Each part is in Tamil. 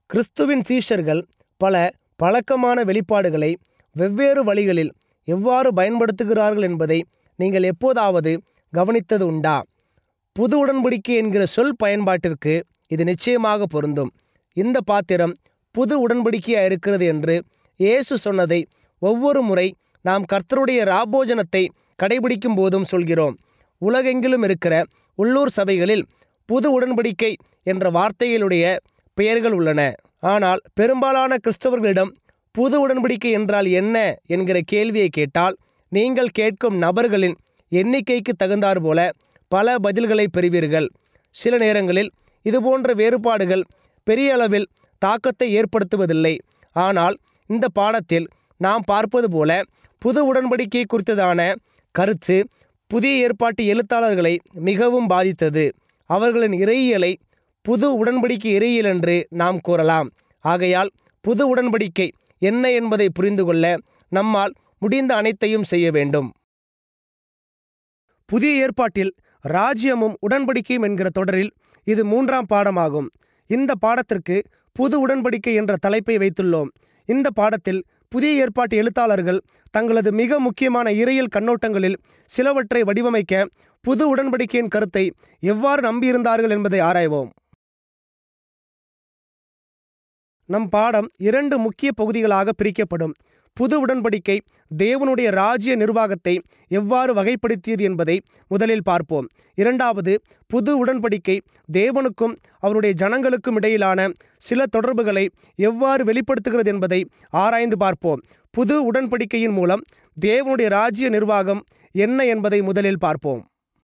கிறிஸ்துவின் சீஷர்கள் பல பழக்கமான வெளிப்பாடுகளை வெவ்வேறு வழிகளில் எவ்வாறு பயன்படுத்துகிறார்கள் என்பதை நீங்கள் எப்போதாவது கவனித்தது உண்டா புது உடன்படிக்கை என்கிற சொல் பயன்பாட்டிற்கு இது நிச்சயமாக பொருந்தும் இந்த பாத்திரம் புது உடன்படிக்கையாக இருக்கிறது என்று இயேசு சொன்னதை ஒவ்வொரு முறை நாம் கர்த்தருடைய ராபோஜனத்தை கடைபிடிக்கும் போதும் சொல்கிறோம் உலகெங்கிலும் இருக்கிற உள்ளூர் சபைகளில் புது உடன்படிக்கை என்ற வார்த்தைகளுடைய பெயர்கள் உள்ளன ஆனால் பெரும்பாலான கிறிஸ்தவர்களிடம் புது உடன்படிக்கை என்றால் என்ன என்கிற கேள்வியை கேட்டால் நீங்கள் கேட்கும் நபர்களின் எண்ணிக்கைக்கு தகுந்தாற் போல பல பதில்களை பெறுவீர்கள் சில நேரங்களில் இதுபோன்ற வேறுபாடுகள் பெரிய அளவில் தாக்கத்தை ஏற்படுத்துவதில்லை ஆனால் இந்த பாடத்தில் நாம் பார்ப்பது போல புது உடன்படிக்கை குறித்ததான கருத்து புதிய ஏற்பாட்டு எழுத்தாளர்களை மிகவும் பாதித்தது அவர்களின் இறையியலை புது உடன்படிக்கை இறையியல் என்று நாம் கூறலாம் ஆகையால் புது உடன்படிக்கை என்ன என்பதை புரிந்து கொள்ள நம்மால் முடிந்த அனைத்தையும் செய்ய வேண்டும் புதிய ஏற்பாட்டில் ராஜ்யமும் உடன்படிக்கையும் என்கிற தொடரில் இது மூன்றாம் பாடமாகும் இந்த பாடத்திற்கு புது உடன்படிக்கை என்ற தலைப்பை வைத்துள்ளோம் இந்த பாடத்தில் புதிய ஏற்பாட்டு எழுத்தாளர்கள் தங்களது மிக முக்கியமான இறையியல் கண்ணோட்டங்களில் சிலவற்றை வடிவமைக்க புது உடன்படிக்கையின் கருத்தை எவ்வாறு நம்பியிருந்தார்கள் என்பதை ஆராய்வோம் நம் பாடம் இரண்டு முக்கிய பகுதிகளாக பிரிக்கப்படும் புது உடன்படிக்கை தேவனுடைய ராஜ்ய நிர்வாகத்தை எவ்வாறு வகைப்படுத்தியது என்பதை முதலில் பார்ப்போம் இரண்டாவது புது உடன்படிக்கை தேவனுக்கும் அவருடைய ஜனங்களுக்கும் இடையிலான சில தொடர்புகளை எவ்வாறு வெளிப்படுத்துகிறது என்பதை ஆராய்ந்து பார்ப்போம் புது உடன்படிக்கையின் மூலம் தேவனுடைய ராஜ்ய நிர்வாகம் என்ன என்பதை முதலில் பார்ப்போம்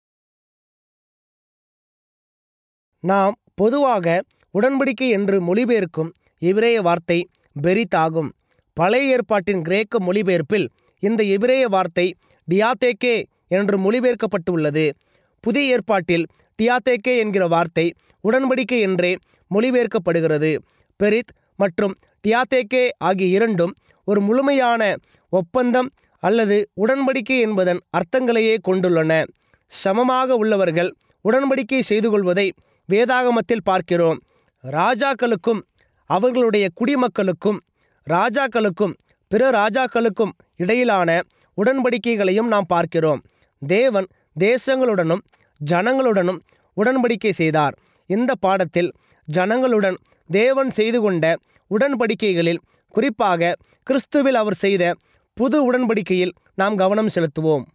நாம் பொதுவாக உடன்படிக்கை என்று மொழிபெயர்க்கும் எபிரேய வார்த்தை பெரித் ஆகும் பழைய ஏற்பாட்டின் கிரேக்க மொழிபெயர்ப்பில் இந்த எபிரேய வார்த்தை டியாத்தேக்கே என்று மொழிபெயர்க்கப்பட்டுள்ளது புதிய ஏற்பாட்டில் டியாத்தேக்கே என்கிற வார்த்தை உடன்படிக்கை என்றே மொழிபெயர்க்கப்படுகிறது பெரித் மற்றும் டியாத்தேக்கே ஆகிய இரண்டும் ஒரு முழுமையான ஒப்பந்தம் அல்லது உடன்படிக்கை என்பதன் அர்த்தங்களையே கொண்டுள்ளன சமமாக உள்ளவர்கள் உடன்படிக்கை செய்து கொள்வதை வேதாகமத்தில் பார்க்கிறோம் ராஜாக்களுக்கும் அவர்களுடைய குடிமக்களுக்கும் ராஜாக்களுக்கும் பிற ராஜாக்களுக்கும் இடையிலான உடன்படிக்கைகளையும் நாம் பார்க்கிறோம் தேவன் தேசங்களுடனும் ஜனங்களுடனும் உடன்படிக்கை செய்தார் இந்த பாடத்தில் ஜனங்களுடன் தேவன் செய்து கொண்ட உடன்படிக்கைகளில் குறிப்பாக கிறிஸ்துவில் அவர் செய்த புது உடன்படிக்கையில் நாம் கவனம் செலுத்துவோம்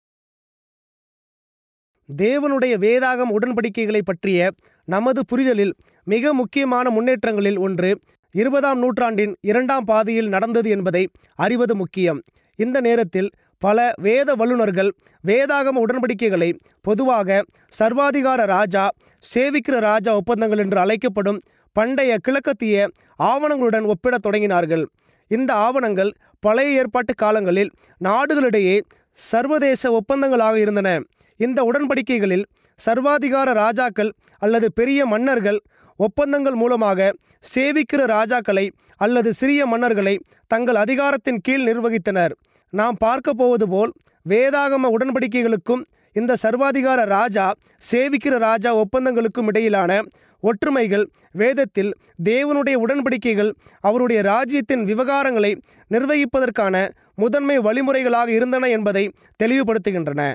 தேவனுடைய வேதாகம் உடன்படிக்கைகளை பற்றிய நமது புரிதலில் மிக முக்கியமான முன்னேற்றங்களில் ஒன்று இருபதாம் நூற்றாண்டின் இரண்டாம் பாதியில் நடந்தது என்பதை அறிவது முக்கியம் இந்த நேரத்தில் பல வேத வல்லுநர்கள் வேதாகம உடன்படிக்கைகளை பொதுவாக சர்வாதிகார ராஜா சேவிக்கிற ராஜா ஒப்பந்தங்கள் என்று அழைக்கப்படும் பண்டைய கிழக்கத்திய ஆவணங்களுடன் ஒப்பிடத் தொடங்கினார்கள் இந்த ஆவணங்கள் பழைய ஏற்பாட்டு காலங்களில் நாடுகளிடையே சர்வதேச ஒப்பந்தங்களாக இருந்தன இந்த உடன்படிக்கைகளில் சர்வாதிகார ராஜாக்கள் அல்லது பெரிய மன்னர்கள் ஒப்பந்தங்கள் மூலமாக சேவிக்கிற ராஜாக்களை அல்லது சிறிய மன்னர்களை தங்கள் அதிகாரத்தின் கீழ் நிர்வகித்தனர் நாம் பார்க்க போவது போல் வேதாகம உடன்படிக்கைகளுக்கும் இந்த சர்வாதிகார ராஜா சேவிக்கிற ராஜா ஒப்பந்தங்களுக்கும் இடையிலான ஒற்றுமைகள் வேதத்தில் தேவனுடைய உடன்படிக்கைகள் அவருடைய ராஜ்யத்தின் விவகாரங்களை நிர்வகிப்பதற்கான முதன்மை வழிமுறைகளாக இருந்தன என்பதை தெளிவுபடுத்துகின்றன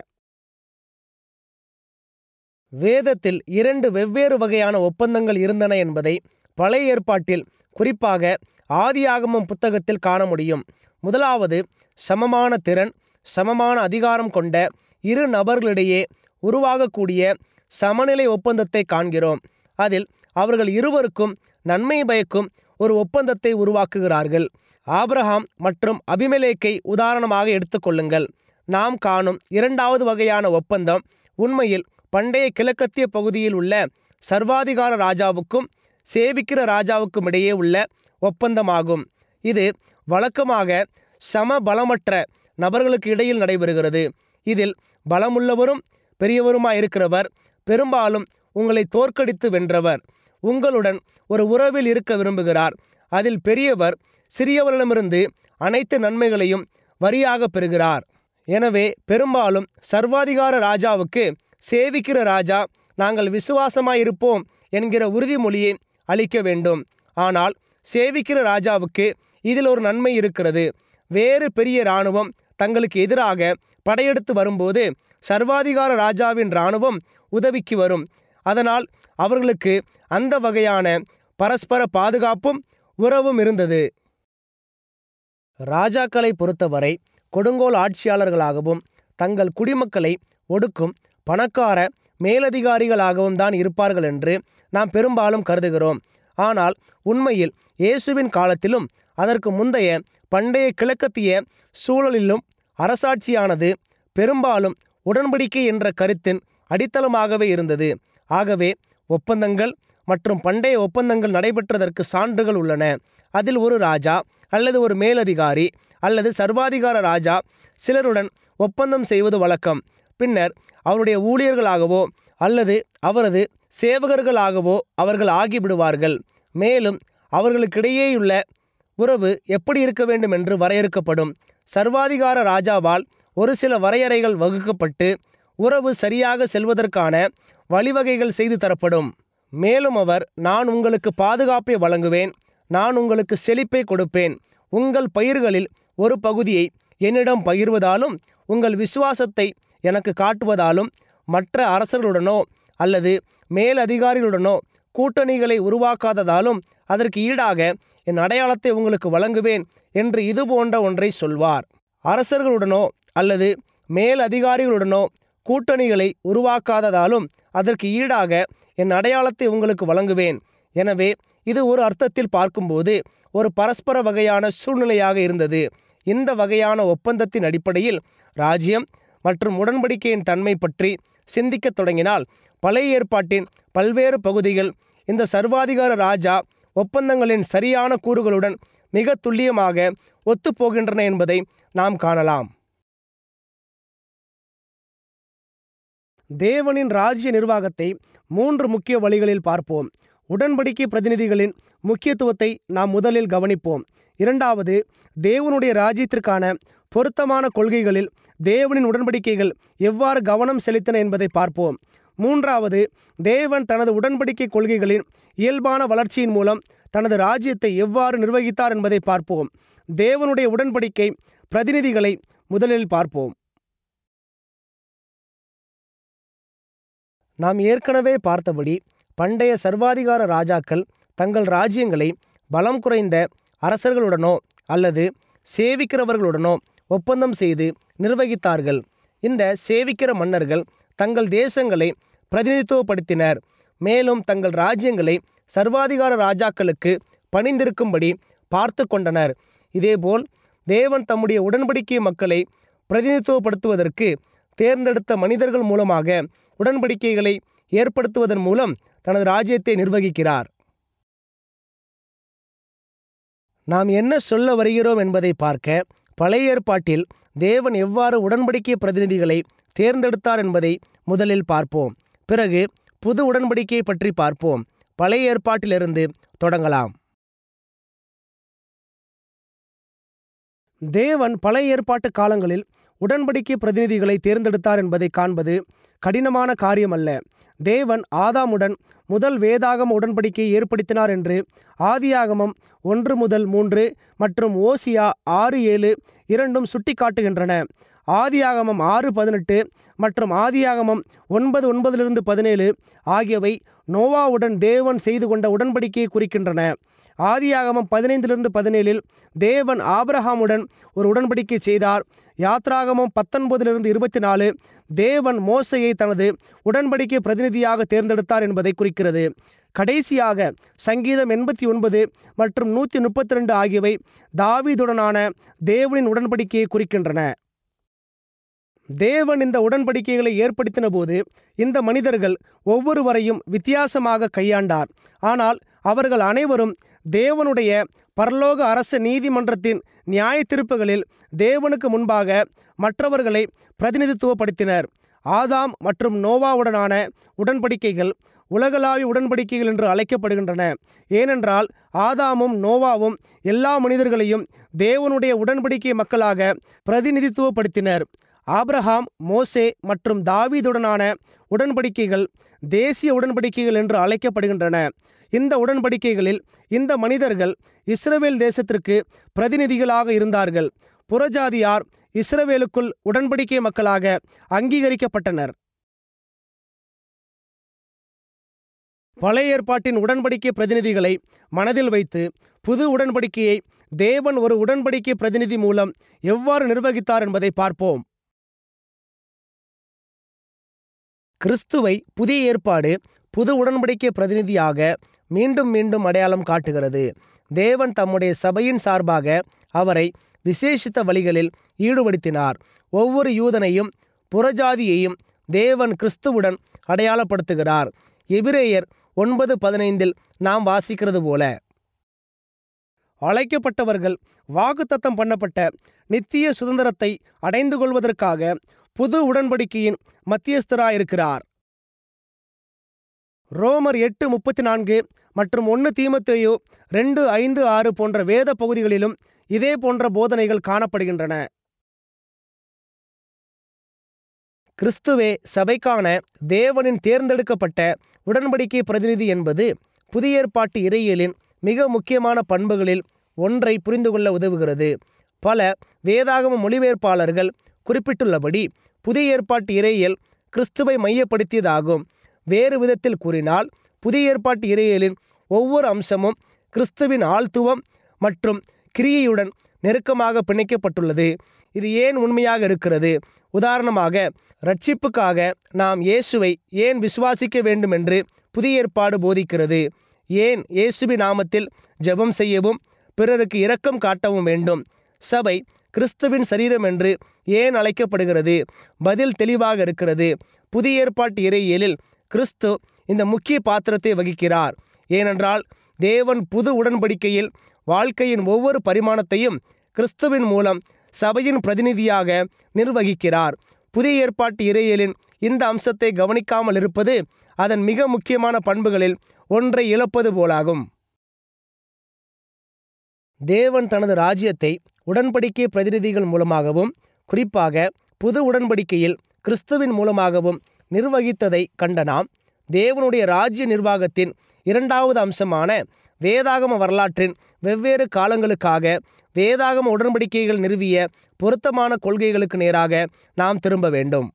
வேதத்தில் இரண்டு வெவ்வேறு வகையான ஒப்பந்தங்கள் இருந்தன என்பதை பழைய ஏற்பாட்டில் குறிப்பாக ஆதியாகமம் புத்தகத்தில் காண முடியும் முதலாவது சமமான திறன் சமமான அதிகாரம் கொண்ட இரு நபர்களிடையே உருவாகக்கூடிய சமநிலை ஒப்பந்தத்தை காண்கிறோம் அதில் அவர்கள் இருவருக்கும் நன்மை பயக்கும் ஒரு ஒப்பந்தத்தை உருவாக்குகிறார்கள் ஆபிரகாம் மற்றும் அபிமெலேக்கை உதாரணமாக எடுத்துக்கொள்ளுங்கள் நாம் காணும் இரண்டாவது வகையான ஒப்பந்தம் உண்மையில் பண்டைய கிழக்கத்திய பகுதியில் உள்ள சர்வாதிகார ராஜாவுக்கும் சேவிக்கிற ராஜாவுக்கும் இடையே உள்ள ஒப்பந்தமாகும் இது வழக்கமாக சம பலமற்ற நபர்களுக்கு இடையில் நடைபெறுகிறது இதில் பலமுள்ளவரும் பெரியவருமாய் இருக்கிறவர் பெரும்பாலும் உங்களை தோற்கடித்து வென்றவர் உங்களுடன் ஒரு உறவில் இருக்க விரும்புகிறார் அதில் பெரியவர் சிறியவரிடமிருந்து அனைத்து நன்மைகளையும் வரியாக பெறுகிறார் எனவே பெரும்பாலும் சர்வாதிகார ராஜாவுக்கு சேவிக்கிற ராஜா நாங்கள் விசுவாசமாயிருப்போம் என்கிற உறுதிமொழியை அளிக்க வேண்டும் ஆனால் சேவிக்கிற ராஜாவுக்கு இதில் ஒரு நன்மை இருக்கிறது வேறு பெரிய இராணுவம் தங்களுக்கு எதிராக படையெடுத்து வரும்போது சர்வாதிகார ராஜாவின் இராணுவம் உதவிக்கு வரும் அதனால் அவர்களுக்கு அந்த வகையான பரஸ்பர பாதுகாப்பும் உறவும் இருந்தது ராஜாக்களை பொறுத்தவரை கொடுங்கோல் ஆட்சியாளர்களாகவும் தங்கள் குடிமக்களை ஒடுக்கும் பணக்கார மேலதிகாரிகளாகவும் தான் இருப்பார்கள் என்று நாம் பெரும்பாலும் கருதுகிறோம் ஆனால் உண்மையில் இயேசுவின் காலத்திலும் அதற்கு முந்தைய பண்டைய கிழக்கத்திய சூழலிலும் அரசாட்சியானது பெரும்பாலும் உடன்படிக்கை என்ற கருத்தின் அடித்தளமாகவே இருந்தது ஆகவே ஒப்பந்தங்கள் மற்றும் பண்டைய ஒப்பந்தங்கள் நடைபெற்றதற்கு சான்றுகள் உள்ளன அதில் ஒரு ராஜா அல்லது ஒரு மேலதிகாரி அல்லது சர்வாதிகார ராஜா சிலருடன் ஒப்பந்தம் செய்வது வழக்கம் பின்னர் அவருடைய ஊழியர்களாகவோ அல்லது அவரது சேவகர்களாகவோ அவர்கள் ஆகிவிடுவார்கள் மேலும் அவர்களுக்கிடையேயுள்ள உறவு எப்படி இருக்க வேண்டும் என்று வரையறுக்கப்படும் சர்வாதிகார ராஜாவால் ஒரு சில வரையறைகள் வகுக்கப்பட்டு உறவு சரியாக செல்வதற்கான வழிவகைகள் செய்து தரப்படும் மேலும் அவர் நான் உங்களுக்கு பாதுகாப்பை வழங்குவேன் நான் உங்களுக்கு செழிப்பை கொடுப்பேன் உங்கள் பயிர்களில் ஒரு பகுதியை என்னிடம் பகிர்வதாலும் உங்கள் விசுவாசத்தை எனக்கு காட்டுவதாலும் மற்ற அரசர்களுடனோ அல்லது மேலதிகாரிகளுடனோ கூட்டணிகளை உருவாக்காததாலும் அதற்கு ஈடாக என் அடையாளத்தை உங்களுக்கு வழங்குவேன் என்று இது போன்ற ஒன்றை சொல்வார் அரசர்களுடனோ அல்லது மேல் அதிகாரிகளுடனோ கூட்டணிகளை உருவாக்காததாலும் அதற்கு ஈடாக என் அடையாளத்தை உங்களுக்கு வழங்குவேன் எனவே இது ஒரு அர்த்தத்தில் பார்க்கும்போது ஒரு பரஸ்பர வகையான சூழ்நிலையாக இருந்தது இந்த வகையான ஒப்பந்தத்தின் அடிப்படையில் ராஜ்யம் மற்றும் உடன்படிக்கையின் தன்மை பற்றி சிந்திக்கத் தொடங்கினால் பழைய ஏற்பாட்டின் பல்வேறு பகுதிகள் இந்த சர்வாதிகார ராஜா ஒப்பந்தங்களின் சரியான கூறுகளுடன் மிக துல்லியமாக ஒத்துப்போகின்றன என்பதை நாம் காணலாம் தேவனின் ராஜ்ய நிர்வாகத்தை மூன்று முக்கிய வழிகளில் பார்ப்போம் உடன்படிக்கை பிரதிநிதிகளின் முக்கியத்துவத்தை நாம் முதலில் கவனிப்போம் இரண்டாவது தேவனுடைய ராஜ்யத்திற்கான பொருத்தமான கொள்கைகளில் தேவனின் உடன்படிக்கைகள் எவ்வாறு கவனம் செலுத்தின என்பதை பார்ப்போம் மூன்றாவது தேவன் தனது உடன்படிக்கை கொள்கைகளின் இயல்பான வளர்ச்சியின் மூலம் தனது ராஜ்யத்தை எவ்வாறு நிர்வகித்தார் என்பதை பார்ப்போம் தேவனுடைய உடன்படிக்கை பிரதிநிதிகளை முதலில் பார்ப்போம் நாம் ஏற்கனவே பார்த்தபடி பண்டைய சர்வாதிகார ராஜாக்கள் தங்கள் ராஜ்யங்களை பலம் குறைந்த அரசர்களுடனோ அல்லது சேவிக்கிறவர்களுடனோ ஒப்பந்தம் செய்து நிர்வகித்தார்கள் இந்த சேவிக்கிற மன்னர்கள் தங்கள் தேசங்களை பிரதிநிதித்துவப்படுத்தினர் மேலும் தங்கள் ராஜ்யங்களை சர்வாதிகார ராஜாக்களுக்கு பணிந்திருக்கும்படி பார்த்து கொண்டனர் இதேபோல் தேவன் தம்முடைய உடன்படிக்கை மக்களை பிரதிநிதித்துவப்படுத்துவதற்கு தேர்ந்தெடுத்த மனிதர்கள் மூலமாக உடன்படிக்கைகளை ஏற்படுத்துவதன் மூலம் தனது ராஜ்யத்தை நிர்வகிக்கிறார் நாம் என்ன சொல்ல வருகிறோம் என்பதை பார்க்க பழைய ஏற்பாட்டில் தேவன் எவ்வாறு உடன்படிக்கை பிரதிநிதிகளை தேர்ந்தெடுத்தார் என்பதை முதலில் பார்ப்போம் பிறகு புது உடன்படிக்கையை பற்றி பார்ப்போம் பழைய ஏற்பாட்டிலிருந்து தொடங்கலாம் தேவன் பழைய ஏற்பாட்டு காலங்களில் உடன்படிக்கை பிரதிநிதிகளை தேர்ந்தெடுத்தார் என்பதை காண்பது கடினமான காரியமல்ல தேவன் ஆதாமுடன் முதல் வேதாகம உடன்படிக்கையை ஏற்படுத்தினார் என்று ஆதியாகமம் ஒன்று முதல் மூன்று மற்றும் ஓசியா ஆறு ஏழு இரண்டும் சுட்டிக்காட்டுகின்றன ஆதியாகமம் ஆறு பதினெட்டு மற்றும் ஆதியாகமம் ஒன்பது ஒன்பதிலிருந்து பதினேழு ஆகியவை நோவாவுடன் தேவன் செய்து கொண்ட உடன்படிக்கையை குறிக்கின்றன ஆதியாகமம் பதினைந்திலிருந்து பதினேழில் தேவன் ஆபிரஹாமுடன் ஒரு உடன்படிக்கை செய்தார் யாத்ராகமம் பத்தொன்பதிலிருந்து இருபத்தி நாலு தேவன் மோசையை தனது உடன்படிக்கை பிரதிநிதியாக தேர்ந்தெடுத்தார் என்பதை குறிக்கிறது கடைசியாக சங்கீதம் எண்பத்தி ஒன்பது மற்றும் நூற்றி முப்பத்தி ரெண்டு ஆகியவை தாவீதுடனான தேவனின் உடன்படிக்கையை குறிக்கின்றன தேவன் இந்த உடன்படிக்கைகளை ஏற்படுத்தின போது இந்த மனிதர்கள் ஒவ்வொருவரையும் வித்தியாசமாக கையாண்டார் ஆனால் அவர்கள் அனைவரும் தேவனுடைய பரலோக அரச நீதிமன்றத்தின் நியாய தீர்ப்புகளில் தேவனுக்கு முன்பாக மற்றவர்களை பிரதிநிதித்துவப்படுத்தினர் ஆதாம் மற்றும் நோவாவுடனான உடன்படிக்கைகள் உலகளாவிய உடன்படிக்கைகள் என்று அழைக்கப்படுகின்றன ஏனென்றால் ஆதாமும் நோவாவும் எல்லா மனிதர்களையும் தேவனுடைய உடன்படிக்கை மக்களாக பிரதிநிதித்துவப்படுத்தினர் ஆபிரகாம் மோசே மற்றும் தாவீதுடனான உடன்படிக்கைகள் தேசிய உடன்படிக்கைகள் என்று அழைக்கப்படுகின்றன இந்த உடன்படிக்கைகளில் இந்த மனிதர்கள் இஸ்ரவேல் தேசத்திற்கு பிரதிநிதிகளாக இருந்தார்கள் புறஜாதியார் இஸ்ரவேலுக்குள் உடன்படிக்கை மக்களாக அங்கீகரிக்கப்பட்டனர் பழைய ஏற்பாட்டின் உடன்படிக்கை பிரதிநிதிகளை மனதில் வைத்து புது உடன்படிக்கையை தேவன் ஒரு உடன்படிக்கை பிரதிநிதி மூலம் எவ்வாறு நிர்வகித்தார் என்பதை பார்ப்போம் கிறிஸ்துவை புதிய ஏற்பாடு புது உடன்படிக்கை பிரதிநிதியாக மீண்டும் மீண்டும் அடையாளம் காட்டுகிறது தேவன் தம்முடைய சபையின் சார்பாக அவரை விசேஷித்த வழிகளில் ஈடுபடுத்தினார் ஒவ்வொரு யூதனையும் புறஜாதியையும் தேவன் கிறிஸ்துவுடன் அடையாளப்படுத்துகிறார் எபிரேயர் ஒன்பது பதினைந்தில் நாம் வாசிக்கிறது போல அழைக்கப்பட்டவர்கள் வாக்குத்தத்தம் பண்ணப்பட்ட நித்திய சுதந்திரத்தை அடைந்து கொள்வதற்காக புது உடன்படிக்கையின் மத்தியஸ்தராயிருக்கிறார் ரோமர் எட்டு முப்பத்தி நான்கு மற்றும் ஒன்று தீமத்தேயு ரெண்டு ஐந்து ஆறு போன்ற வேத பகுதிகளிலும் இதே போன்ற போதனைகள் காணப்படுகின்றன கிறிஸ்துவே சபைக்கான தேவனின் தேர்ந்தெடுக்கப்பட்ட உடன்படிக்கை பிரதிநிதி என்பது புதிய ஏற்பாட்டு இறையியலின் மிக முக்கியமான பண்புகளில் ஒன்றை புரிந்து கொள்ள உதவுகிறது பல வேதாகம மொழிபெயர்ப்பாளர்கள் குறிப்பிட்டுள்ளபடி புதிய ஏற்பாட்டு இறையியல் கிறிஸ்துவை மையப்படுத்தியதாகும் வேறு விதத்தில் கூறினால் புதிய ஏற்பாட்டு இறையியலின் ஒவ்வொரு அம்சமும் கிறிஸ்துவின் ஆழ்த்துவம் மற்றும் கிரியையுடன் நெருக்கமாக பிணைக்கப்பட்டுள்ளது இது ஏன் உண்மையாக இருக்கிறது உதாரணமாக ரட்சிப்புக்காக நாம் இயேசுவை ஏன் விசுவாசிக்க வேண்டும் என்று புதிய ஏற்பாடு போதிக்கிறது ஏன் இயேசுவி நாமத்தில் ஜெபம் செய்யவும் பிறருக்கு இரக்கம் காட்டவும் வேண்டும் சபை கிறிஸ்துவின் சரீரம் என்று ஏன் அழைக்கப்படுகிறது பதில் தெளிவாக இருக்கிறது புதிய ஏற்பாட்டு இறையியலில் கிறிஸ்து இந்த முக்கிய பாத்திரத்தை வகிக்கிறார் ஏனென்றால் தேவன் புது உடன்படிக்கையில் வாழ்க்கையின் ஒவ்வொரு பரிமாணத்தையும் கிறிஸ்துவின் மூலம் சபையின் பிரதிநிதியாக நிர்வகிக்கிறார் புதிய ஏற்பாட்டு இறையியலின் இந்த அம்சத்தை கவனிக்காமல் இருப்பது அதன் மிக முக்கியமான பண்புகளில் ஒன்றை இழப்பது போலாகும் தேவன் தனது ராஜ்யத்தை உடன்படிக்கை பிரதிநிதிகள் மூலமாகவும் குறிப்பாக புது உடன்படிக்கையில் கிறிஸ்துவின் மூலமாகவும் நிர்வகித்ததை கண்ட நாம் தேவனுடைய ராஜ்ய நிர்வாகத்தின் இரண்டாவது அம்சமான வேதாகம வரலாற்றின் வெவ்வேறு காலங்களுக்காக வேதாகம உடன்படிக்கைகள் நிறுவிய பொருத்தமான கொள்கைகளுக்கு நேராக நாம் திரும்ப வேண்டும்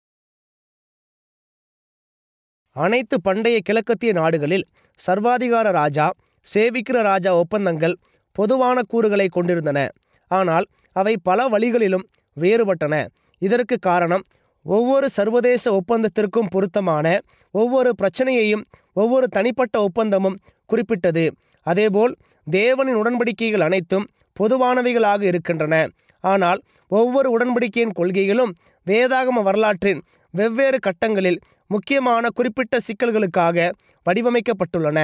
அனைத்து பண்டைய கிழக்கத்திய நாடுகளில் சர்வாதிகார ராஜா சேவிக்கிற ராஜா ஒப்பந்தங்கள் பொதுவான கூறுகளை கொண்டிருந்தன ஆனால் அவை பல வழிகளிலும் வேறுபட்டன இதற்கு காரணம் ஒவ்வொரு சர்வதேச ஒப்பந்தத்திற்கும் பொருத்தமான ஒவ்வொரு பிரச்சனையையும் ஒவ்வொரு தனிப்பட்ட ஒப்பந்தமும் குறிப்பிட்டது அதேபோல் தேவனின் உடன்படிக்கைகள் அனைத்தும் பொதுவானவைகளாக இருக்கின்றன ஆனால் ஒவ்வொரு உடன்படிக்கையின் கொள்கைகளும் வேதாகம வரலாற்றின் வெவ்வேறு கட்டங்களில் முக்கியமான குறிப்பிட்ட சிக்கல்களுக்காக வடிவமைக்கப்பட்டுள்ளன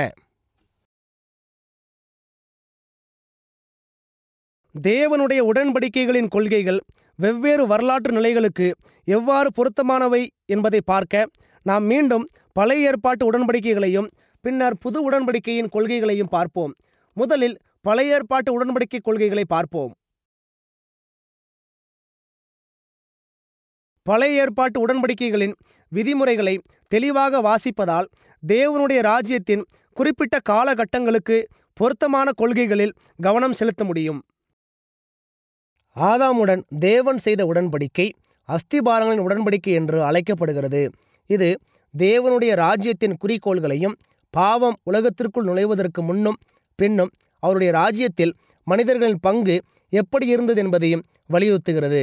தேவனுடைய உடன்படிக்கைகளின் கொள்கைகள் வெவ்வேறு வரலாற்று நிலைகளுக்கு எவ்வாறு பொருத்தமானவை என்பதை பார்க்க நாம் மீண்டும் பழைய ஏற்பாட்டு உடன்படிக்கைகளையும் பின்னர் புது உடன்படிக்கையின் கொள்கைகளையும் பார்ப்போம் முதலில் பழைய ஏற்பாட்டு உடன்படிக்கை கொள்கைகளை பார்ப்போம் பழைய ஏற்பாட்டு உடன்படிக்கைகளின் விதிமுறைகளை தெளிவாக வாசிப்பதால் தேவனுடைய ராஜ்யத்தின் குறிப்பிட்ட காலகட்டங்களுக்கு பொருத்தமான கொள்கைகளில் கவனம் செலுத்த முடியும் ஆதாமுடன் தேவன் செய்த உடன்படிக்கை அஸ்திபாரங்களின் உடன்படிக்கை என்று அழைக்கப்படுகிறது இது தேவனுடைய ராஜ்யத்தின் குறிக்கோள்களையும் பாவம் உலகத்திற்குள் நுழைவதற்கு முன்னும் பின்னும் அவருடைய ராஜ்யத்தில் மனிதர்களின் பங்கு எப்படி இருந்தது என்பதையும் வலியுறுத்துகிறது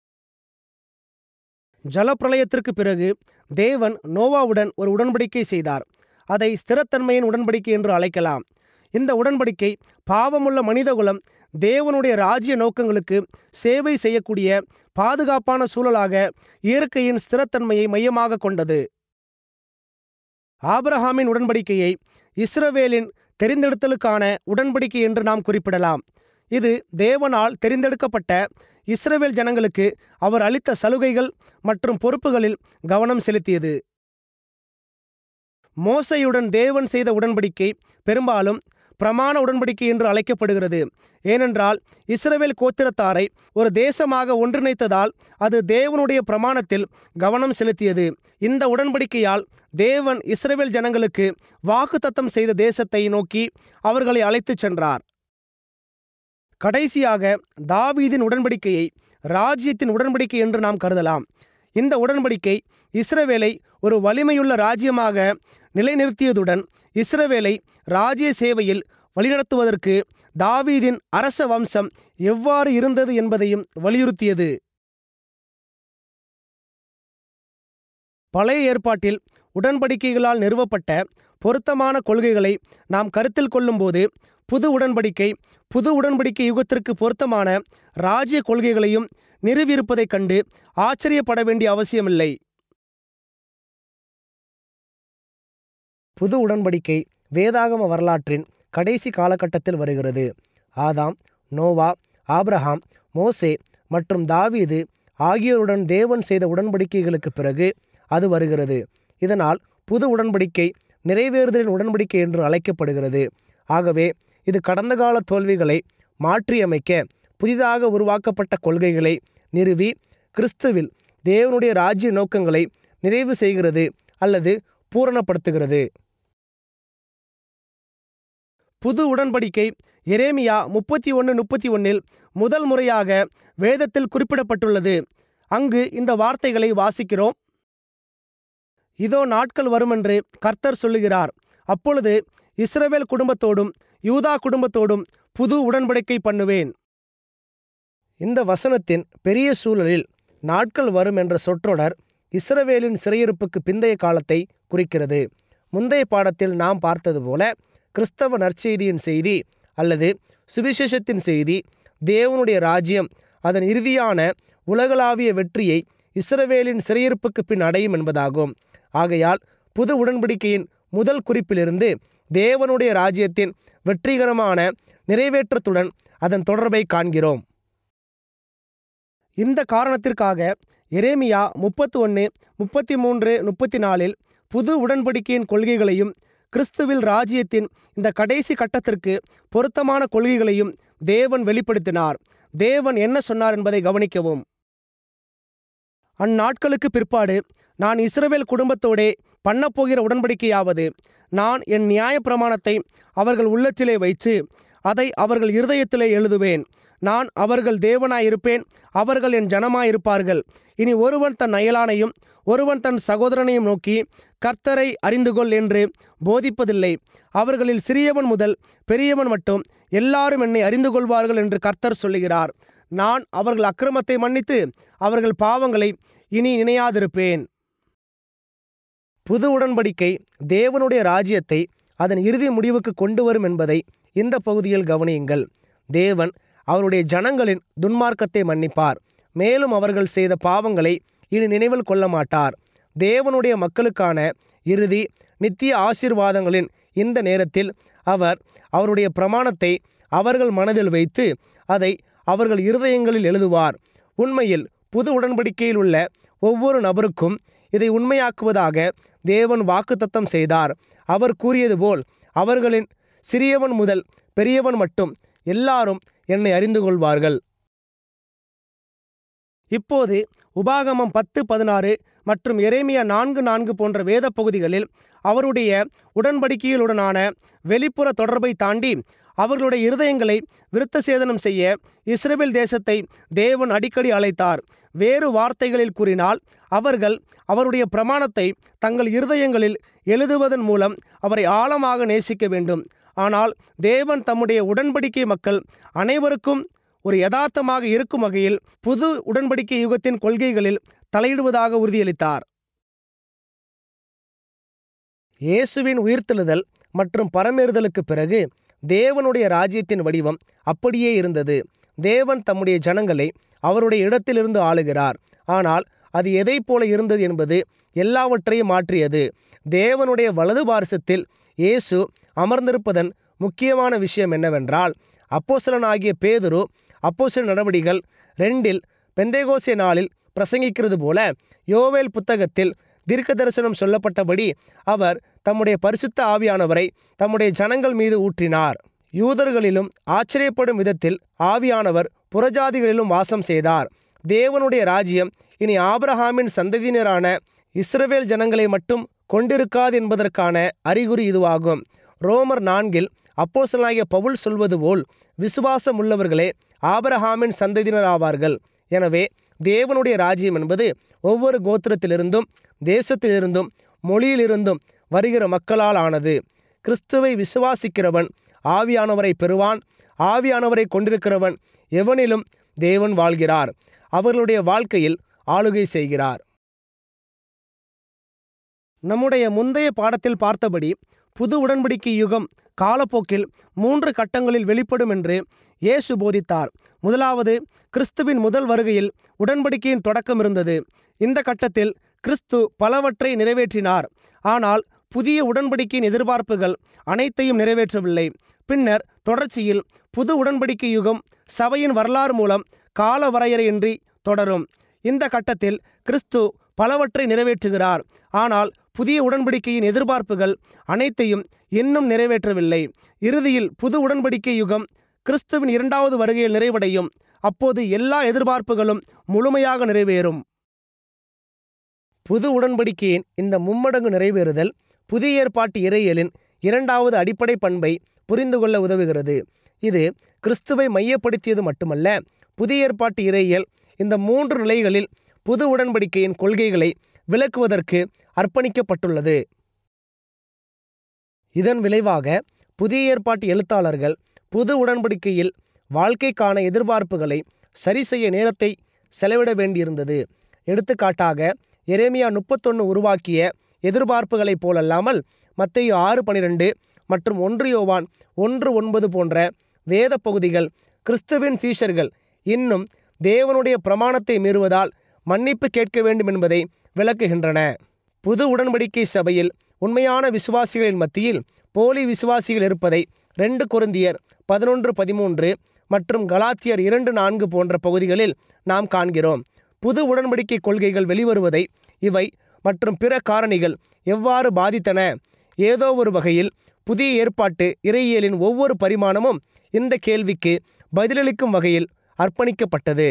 ஜலப்பிரளயத்திற்கு பிறகு தேவன் நோவாவுடன் ஒரு உடன்படிக்கை செய்தார் அதை ஸ்திரத்தன்மையின் உடன்படிக்கை என்று அழைக்கலாம் இந்த உடன்படிக்கை பாவமுள்ள மனிதகுலம் தேவனுடைய ராஜ்ய நோக்கங்களுக்கு சேவை செய்யக்கூடிய பாதுகாப்பான சூழலாக இயற்கையின் ஸ்திரத்தன்மையை மையமாக கொண்டது ஆபிரஹாமின் உடன்படிக்கையை இஸ்ரவேலின் தெரிந்தெடுத்தலுக்கான உடன்படிக்கை என்று நாம் குறிப்பிடலாம் இது தேவனால் தெரிந்தெடுக்கப்பட்ட இஸ்ரவேல் ஜனங்களுக்கு அவர் அளித்த சலுகைகள் மற்றும் பொறுப்புகளில் கவனம் செலுத்தியது மோசையுடன் தேவன் செய்த உடன்படிக்கை பெரும்பாலும் பிரமாண உடன்படிக்கை என்று அழைக்கப்படுகிறது ஏனென்றால் இஸ்ரவேல் கோத்திரத்தாரை ஒரு தேசமாக ஒன்றிணைத்ததால் அது தேவனுடைய பிரமாணத்தில் கவனம் செலுத்தியது இந்த உடன்படிக்கையால் தேவன் இஸ்ரவேல் ஜனங்களுக்கு வாக்குத்தத்தம் செய்த தேசத்தை நோக்கி அவர்களை அழைத்துச் சென்றார் கடைசியாக தாவீதின் உடன்படிக்கையை ராஜ்யத்தின் உடன்படிக்கை என்று நாம் கருதலாம் இந்த உடன்படிக்கை இஸ்ரவேலை ஒரு வலிமையுள்ள ராஜ்யமாக நிலைநிறுத்தியதுடன் இஸ்ரவேலை ராஜ்ய சேவையில் வழிநடத்துவதற்கு தாவீதின் அரச வம்சம் எவ்வாறு இருந்தது என்பதையும் வலியுறுத்தியது பழைய ஏற்பாட்டில் உடன்படிக்கைகளால் நிறுவப்பட்ட பொருத்தமான கொள்கைகளை நாம் கருத்தில் கொள்ளும்போது புது உடன்படிக்கை புது உடன்படிக்கை யுகத்திற்கு பொருத்தமான ராஜ்ய கொள்கைகளையும் நிறுவியிருப்பதைக் கண்டு ஆச்சரியப்பட வேண்டிய அவசியமில்லை புது உடன்படிக்கை வேதாகம வரலாற்றின் கடைசி காலகட்டத்தில் வருகிறது ஆதாம் நோவா ஆபிரகாம் மோசே மற்றும் தாவீது ஆகியோருடன் தேவன் செய்த உடன்படிக்கைகளுக்கு பிறகு அது வருகிறது இதனால் புது உடன்படிக்கை நிறைவேறுதலின் உடன்படிக்கை என்று அழைக்கப்படுகிறது ஆகவே இது கடந்த கால தோல்விகளை மாற்றியமைக்க புதிதாக உருவாக்கப்பட்ட கொள்கைகளை நிறுவி கிறிஸ்துவில் தேவனுடைய ராஜ்ய நோக்கங்களை நிறைவு செய்கிறது அல்லது பூரணப்படுத்துகிறது புது உடன்படிக்கை எரேமியா முப்பத்தி ஒன்று முப்பத்தி ஒன்றில் முதல் முறையாக வேதத்தில் குறிப்பிடப்பட்டுள்ளது அங்கு இந்த வார்த்தைகளை வாசிக்கிறோம் இதோ நாட்கள் வருமென்று கர்த்தர் சொல்லுகிறார் அப்பொழுது இஸ்ரவேல் குடும்பத்தோடும் யூதா குடும்பத்தோடும் புது உடன்படிக்கை பண்ணுவேன் இந்த வசனத்தின் பெரிய சூழலில் நாட்கள் வரும் என்ற சொற்றொடர் இஸ்ரவேலின் சிறையிருப்புக்கு பிந்தைய காலத்தை குறிக்கிறது முந்தைய பாடத்தில் நாம் பார்த்தது போல கிறிஸ்தவ நற்செய்தியின் செய்தி அல்லது சுவிசேஷத்தின் செய்தி தேவனுடைய ராஜ்யம் அதன் இறுதியான உலகளாவிய வெற்றியை இஸ்ரவேலின் சிறையிருப்புக்கு பின் அடையும் என்பதாகும் ஆகையால் புது உடன்படிக்கையின் முதல் குறிப்பிலிருந்து தேவனுடைய ராஜ்யத்தின் வெற்றிகரமான நிறைவேற்றத்துடன் அதன் தொடர்பை காண்கிறோம் இந்த காரணத்திற்காக எரேமியா முப்பத்தி ஒன்று முப்பத்தி மூன்று முப்பத்தி நாலில் புது உடன்படிக்கையின் கொள்கைகளையும் கிறிஸ்துவில் ராஜ்யத்தின் இந்த கடைசி கட்டத்திற்கு பொருத்தமான கொள்கைகளையும் தேவன் வெளிப்படுத்தினார் தேவன் என்ன சொன்னார் என்பதை கவனிக்கவும் அந்நாட்களுக்கு பிற்பாடு நான் இஸ்ரவேல் குடும்பத்தோடே பண்ணப்போகிற உடன்படிக்கையாவது நான் என் நியாயப்பிரமாணத்தை அவர்கள் உள்ளத்திலே வைத்து அதை அவர்கள் இருதயத்திலே எழுதுவேன் நான் அவர்கள் தேவனாயிருப்பேன் அவர்கள் என் ஜனமாயிருப்பார்கள் இனி ஒருவன் தன் அயலானையும் ஒருவன் தன் சகோதரனையும் நோக்கி கர்த்தரை அறிந்துகொள் என்று போதிப்பதில்லை அவர்களில் சிறியவன் முதல் பெரியவன் மட்டும் எல்லாரும் என்னை அறிந்து கொள்வார்கள் என்று கர்த்தர் சொல்லுகிறார் நான் அவர்கள் அக்கிரமத்தை மன்னித்து அவர்கள் பாவங்களை இனி நினையாதிருப்பேன் புது உடன்படிக்கை தேவனுடைய ராஜ்யத்தை அதன் இறுதி முடிவுக்கு கொண்டு வரும் என்பதை இந்த பகுதியில் கவனியுங்கள் தேவன் அவருடைய ஜனங்களின் துன்மார்க்கத்தை மன்னிப்பார் மேலும் அவர்கள் செய்த பாவங்களை இனி நினைவில் கொள்ள மாட்டார் தேவனுடைய மக்களுக்கான இறுதி நித்திய ஆசீர்வாதங்களின் இந்த நேரத்தில் அவர் அவருடைய பிரமாணத்தை அவர்கள் மனதில் வைத்து அதை அவர்கள் இருதயங்களில் எழுதுவார் உண்மையில் புது உடன்படிக்கையில் உள்ள ஒவ்வொரு நபருக்கும் இதை உண்மையாக்குவதாக தேவன் வாக்குத்தத்தம் செய்தார் அவர் கூறியது போல் அவர்களின் சிறியவன் முதல் பெரியவன் மட்டும் எல்லாரும் என்னை அறிந்து கொள்வார்கள் இப்போது உபாகமம் பத்து பதினாறு மற்றும் எரேமியா நான்கு நான்கு போன்ற வேத பகுதிகளில் அவருடைய உடன்படிக்கைகளுடனான வெளிப்புற தொடர்பை தாண்டி அவர்களுடைய இருதயங்களை விருத்த சேதனம் செய்ய இஸ்ரேல் தேசத்தை தேவன் அடிக்கடி அழைத்தார் வேறு வார்த்தைகளில் கூறினால் அவர்கள் அவருடைய பிரமாணத்தை தங்கள் இருதயங்களில் எழுதுவதன் மூலம் அவரை ஆழமாக நேசிக்க வேண்டும் ஆனால் தேவன் தம்முடைய உடன்படிக்கை மக்கள் அனைவருக்கும் ஒரு யதார்த்தமாக இருக்கும் வகையில் புது உடன்படிக்கை யுகத்தின் கொள்கைகளில் தலையிடுவதாக உறுதியளித்தார் இயேசுவின் உயிர்த்தெழுதல் மற்றும் பரமேறுதலுக்கு பிறகு தேவனுடைய ராஜ்யத்தின் வடிவம் அப்படியே இருந்தது தேவன் தம்முடைய ஜனங்களை அவருடைய இடத்திலிருந்து ஆளுகிறார் ஆனால் அது எதை போல இருந்தது என்பது எல்லாவற்றையும் மாற்றியது தேவனுடைய வலது பாரசத்தில் இயேசு அமர்ந்திருப்பதன் முக்கியமான விஷயம் என்னவென்றால் அப்போசலனாகிய பேதுரு அப்போசல நடவடிகள் ரெண்டில் பெந்தேகோசே நாளில் பிரசங்கிக்கிறது போல யோவேல் புத்தகத்தில் தீர்க்க தரிசனம் சொல்லப்பட்டபடி அவர் தம்முடைய பரிசுத்த ஆவியானவரை தம்முடைய ஜனங்கள் மீது ஊற்றினார் யூதர்களிலும் ஆச்சரியப்படும் விதத்தில் ஆவியானவர் புறஜாதிகளிலும் வாசம் செய்தார் தேவனுடைய ராஜ்யம் இனி ஆபிரஹாமின் சந்ததியினரான இஸ்ரவேல் ஜனங்களை மட்டும் கொண்டிருக்காது என்பதற்கான அறிகுறி இதுவாகும் ரோமர் நான்கில் அப்போஸ்தலனாகிய பவுல் சொல்வது போல் விசுவாசம் உள்ளவர்களே ஆபிரஹாமின் சந்ததியினராவார்கள் எனவே தேவனுடைய ராஜ்யம் என்பது ஒவ்வொரு கோத்திரத்திலிருந்தும் தேசத்திலிருந்தும் மொழியிலிருந்தும் வருகிற மக்களால் ஆனது கிறிஸ்துவை விசுவாசிக்கிறவன் ஆவியானவரை பெறுவான் ஆவியானவரை கொண்டிருக்கிறவன் எவனிலும் தேவன் வாழ்கிறார் அவர்களுடைய வாழ்க்கையில் ஆளுகை செய்கிறார் நம்முடைய முந்தைய பாடத்தில் பார்த்தபடி புது உடன்படிக்கை யுகம் காலப்போக்கில் மூன்று கட்டங்களில் வெளிப்படும் என்று இயேசு போதித்தார் முதலாவது கிறிஸ்துவின் முதல் வருகையில் உடன்படிக்கையின் தொடக்கம் இருந்தது இந்த கட்டத்தில் கிறிஸ்து பலவற்றை நிறைவேற்றினார் ஆனால் புதிய உடன்படிக்கையின் எதிர்பார்ப்புகள் அனைத்தையும் நிறைவேற்றவில்லை பின்னர் தொடர்ச்சியில் புது உடன்படிக்கை யுகம் சபையின் வரலாறு மூலம் கால வரையறையின்றி தொடரும் இந்த கட்டத்தில் கிறிஸ்து பலவற்றை நிறைவேற்றுகிறார் ஆனால் புதிய உடன்படிக்கையின் எதிர்பார்ப்புகள் அனைத்தையும் இன்னும் நிறைவேற்றவில்லை இறுதியில் புது உடன்படிக்கை யுகம் கிறிஸ்துவின் இரண்டாவது வருகையில் நிறைவடையும் அப்போது எல்லா எதிர்பார்ப்புகளும் முழுமையாக நிறைவேறும் புது உடன்படிக்கையின் இந்த மும்மடங்கு நிறைவேறுதல் புதிய ஏற்பாட்டு இறையியலின் இரண்டாவது அடிப்படை பண்பை புரிந்து கொள்ள உதவுகிறது இது கிறிஸ்துவை மையப்படுத்தியது மட்டுமல்ல புதிய ஏற்பாட்டு இறையியல் இந்த மூன்று நிலைகளில் புது உடன்படிக்கையின் கொள்கைகளை விளக்குவதற்கு அர்ப்பணிக்கப்பட்டுள்ளது இதன் விளைவாக புதிய ஏற்பாட்டு எழுத்தாளர்கள் புது உடன்படிக்கையில் வாழ்க்கைக்கான எதிர்பார்ப்புகளை சரி செய்ய நேரத்தை செலவிட வேண்டியிருந்தது எடுத்துக்காட்டாக எரேமியா முப்பத்தொன்று உருவாக்கிய எதிர்பார்ப்புகளைப் போலல்லாமல் மத்தேயு ஆறு பனிரெண்டு மற்றும் ஒன்று யோவான் ஒன்று ஒன்பது போன்ற வேத பகுதிகள் கிறிஸ்துவின் சீஷர்கள் இன்னும் தேவனுடைய பிரமாணத்தை மீறுவதால் மன்னிப்பு கேட்க வேண்டும் என்பதை விளக்குகின்றன புது உடன்படிக்கை சபையில் உண்மையான விசுவாசிகளின் மத்தியில் போலி விசுவாசிகள் இருப்பதை ரெண்டு கொருந்தியர் பதினொன்று பதிமூன்று மற்றும் கலாத்தியர் இரண்டு நான்கு போன்ற பகுதிகளில் நாம் காண்கிறோம் புது உடன்படிக்கை கொள்கைகள் வெளிவருவதை இவை மற்றும் பிற காரணிகள் எவ்வாறு பாதித்தன ஏதோ ஒரு வகையில் புதிய ஏற்பாட்டு இறையியலின் ஒவ்வொரு பரிமாணமும் இந்த கேள்விக்கு பதிலளிக்கும் வகையில் அர்ப்பணிக்கப்பட்டது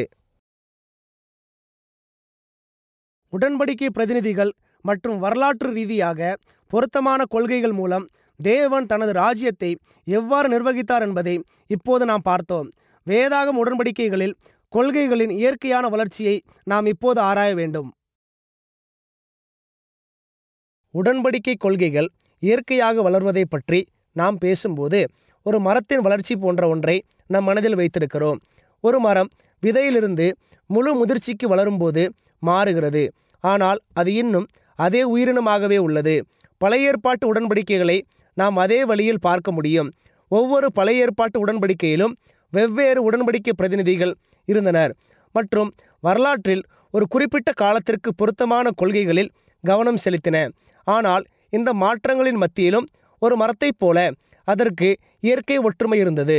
உடன்படிக்கை பிரதிநிதிகள் மற்றும் வரலாற்று ரீதியாக பொருத்தமான கொள்கைகள் மூலம் தேவன் தனது ராஜ்யத்தை எவ்வாறு நிர்வகித்தார் என்பதை இப்போது நாம் பார்த்தோம் வேதாகம் உடன்படிக்கைகளில் கொள்கைகளின் இயற்கையான வளர்ச்சியை நாம் இப்போது ஆராய வேண்டும் உடன்படிக்கை கொள்கைகள் இயற்கையாக வளர்வதை பற்றி நாம் பேசும்போது ஒரு மரத்தின் வளர்ச்சி போன்ற ஒன்றை நம் மனதில் வைத்திருக்கிறோம் ஒரு மரம் விதையிலிருந்து முழு முதிர்ச்சிக்கு வளரும்போது மாறுகிறது ஆனால் அது இன்னும் அதே உயிரினமாகவே உள்ளது பழைய ஏற்பாட்டு உடன்படிக்கைகளை நாம் அதே வழியில் பார்க்க முடியும் ஒவ்வொரு பழைய ஏற்பாட்டு உடன்படிக்கையிலும் வெவ்வேறு உடன்படிக்கை பிரதிநிதிகள் இருந்தனர் மற்றும் வரலாற்றில் ஒரு குறிப்பிட்ட காலத்திற்கு பொருத்தமான கொள்கைகளில் கவனம் செலுத்தின ஆனால் இந்த மாற்றங்களின் மத்தியிலும் ஒரு மரத்தைப் போல அதற்கு இயற்கை ஒற்றுமை இருந்தது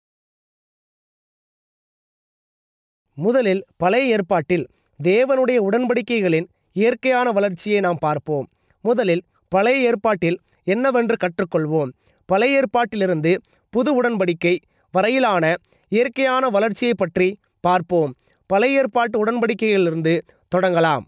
முதலில் பழைய ஏற்பாட்டில் தேவனுடைய உடன்படிக்கைகளின் இயற்கையான வளர்ச்சியை நாம் பார்ப்போம் முதலில் பழைய ஏற்பாட்டில் என்னவென்று கற்றுக்கொள்வோம் பழைய ஏற்பாட்டிலிருந்து புது உடன்படிக்கை வரையிலான இயற்கையான வளர்ச்சியை பற்றி பார்ப்போம் பழைய ஏற்பாட்டு உடன்படிக்கைகளிலிருந்து தொடங்கலாம்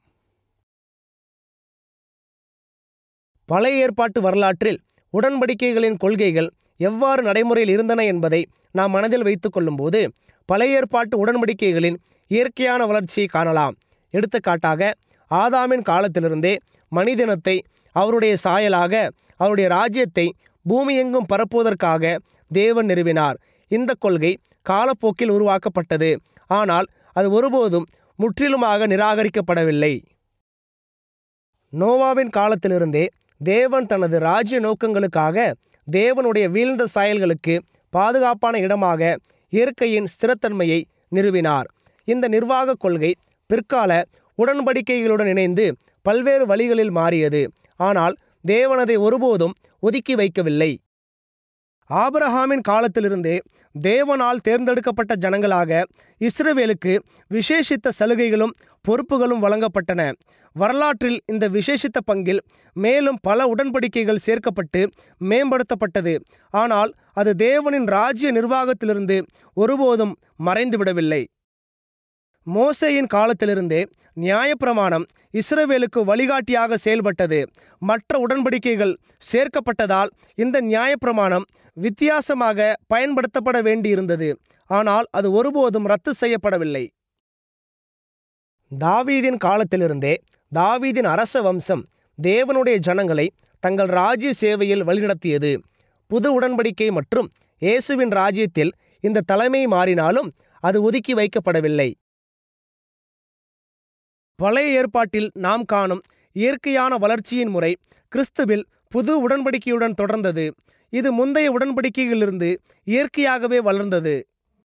பழைய ஏற்பாட்டு வரலாற்றில் உடன்படிக்கைகளின் கொள்கைகள் எவ்வாறு நடைமுறையில் இருந்தன என்பதை நாம் மனதில் வைத்துக் கொள்ளும்போது பழைய ஏற்பாட்டு உடன்படிக்கைகளின் இயற்கையான வளர்ச்சியை காணலாம் எடுத்துக்காட்டாக ஆதாமின் காலத்திலிருந்தே மனிதனத்தை அவருடைய சாயலாக அவருடைய ராஜ்யத்தை பூமியெங்கும் பரப்புவதற்காக தேவன் நிறுவினார் இந்த கொள்கை காலப்போக்கில் உருவாக்கப்பட்டது ஆனால் அது ஒருபோதும் முற்றிலுமாக நிராகரிக்கப்படவில்லை நோவாவின் காலத்திலிருந்தே தேவன் தனது ராஜ்ய நோக்கங்களுக்காக தேவனுடைய வீழ்ந்த சாயல்களுக்கு பாதுகாப்பான இடமாக இயற்கையின் ஸ்திரத்தன்மையை நிறுவினார் இந்த நிர்வாக கொள்கை பிற்கால உடன்படிக்கைகளுடன் இணைந்து பல்வேறு வழிகளில் மாறியது ஆனால் தேவன் அதை ஒருபோதும் ஒதுக்கி வைக்கவில்லை ஆபிரஹாமின் காலத்திலிருந்தே தேவனால் தேர்ந்தெடுக்கப்பட்ட ஜனங்களாக இஸ்ரவேலுக்கு விசேஷித்த சலுகைகளும் பொறுப்புகளும் வழங்கப்பட்டன வரலாற்றில் இந்த விசேஷித்த பங்கில் மேலும் பல உடன்படிக்கைகள் சேர்க்கப்பட்டு மேம்படுத்தப்பட்டது ஆனால் அது தேவனின் ராஜ்ய நிர்வாகத்திலிருந்து ஒருபோதும் மறைந்துவிடவில்லை மோசேயின் காலத்திலிருந்தே நியாயப்பிரமாணம் இஸ்ரவேலுக்கு வழிகாட்டியாக செயல்பட்டது மற்ற உடன்படிக்கைகள் சேர்க்கப்பட்டதால் இந்த நியாயப்பிரமாணம் வித்தியாசமாக பயன்படுத்தப்பட வேண்டியிருந்தது ஆனால் அது ஒருபோதும் ரத்து செய்யப்படவில்லை தாவீதின் காலத்திலிருந்தே தாவீதின் அரச வம்சம் தேவனுடைய ஜனங்களை தங்கள் ராஜ்ய சேவையில் வழிநடத்தியது புது உடன்படிக்கை மற்றும் இயேசுவின் ராஜ்யத்தில் இந்த தலைமை மாறினாலும் அது ஒதுக்கி வைக்கப்படவில்லை பழைய ஏற்பாட்டில் நாம் காணும் இயற்கையான வளர்ச்சியின் முறை கிறிஸ்துவில் புது உடன்படிக்கையுடன் தொடர்ந்தது இது முந்தைய உடன்படிக்கைகளிலிருந்து இயற்கையாகவே வளர்ந்தது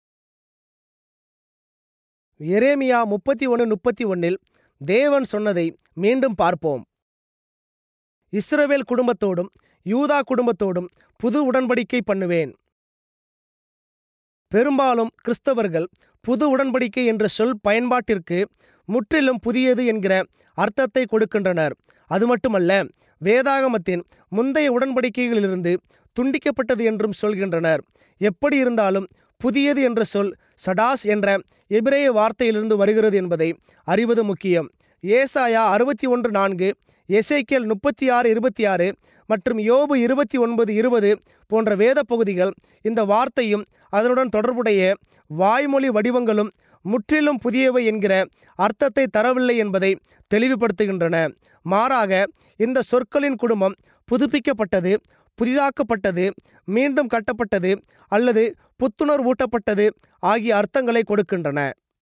எரேமியா முப்பத்தி ஒன்று முப்பத்தி ஒன்னில் தேவன் சொன்னதை மீண்டும் பார்ப்போம் இஸ்ரவேல் குடும்பத்தோடும் யூதா குடும்பத்தோடும் புது உடன்படிக்கை பண்ணுவேன் பெரும்பாலும் கிறிஸ்தவர்கள் புது உடன்படிக்கை என்ற சொல் பயன்பாட்டிற்கு முற்றிலும் புதியது என்கிற அர்த்தத்தை கொடுக்கின்றனர் அது மட்டுமல்ல வேதாகமத்தின் முந்தைய உடன்படிக்கைகளிலிருந்து துண்டிக்கப்பட்டது என்றும் சொல்கின்றனர் எப்படி இருந்தாலும் புதியது என்ற சொல் சடாஸ் என்ற எபிரேய வார்த்தையிலிருந்து வருகிறது என்பதை அறிவது முக்கியம் ஏசாயா அறுபத்தி ஒன்று நான்கு எசேக்கியல் முப்பத்தி ஆறு இருபத்தி ஆறு மற்றும் யோபு இருபத்தி ஒன்பது இருபது போன்ற வேத பகுதிகள் இந்த வார்த்தையும் அதனுடன் தொடர்புடைய வாய்மொழி வடிவங்களும் முற்றிலும் புதியவை என்கிற அர்த்தத்தை தரவில்லை என்பதை தெளிவுபடுத்துகின்றன மாறாக இந்த சொற்களின் குடும்பம் புதுப்பிக்கப்பட்டது புதிதாக்கப்பட்டது மீண்டும் கட்டப்பட்டது அல்லது புத்துணர்வூட்டப்பட்டது ஆகிய அர்த்தங்களை கொடுக்கின்றன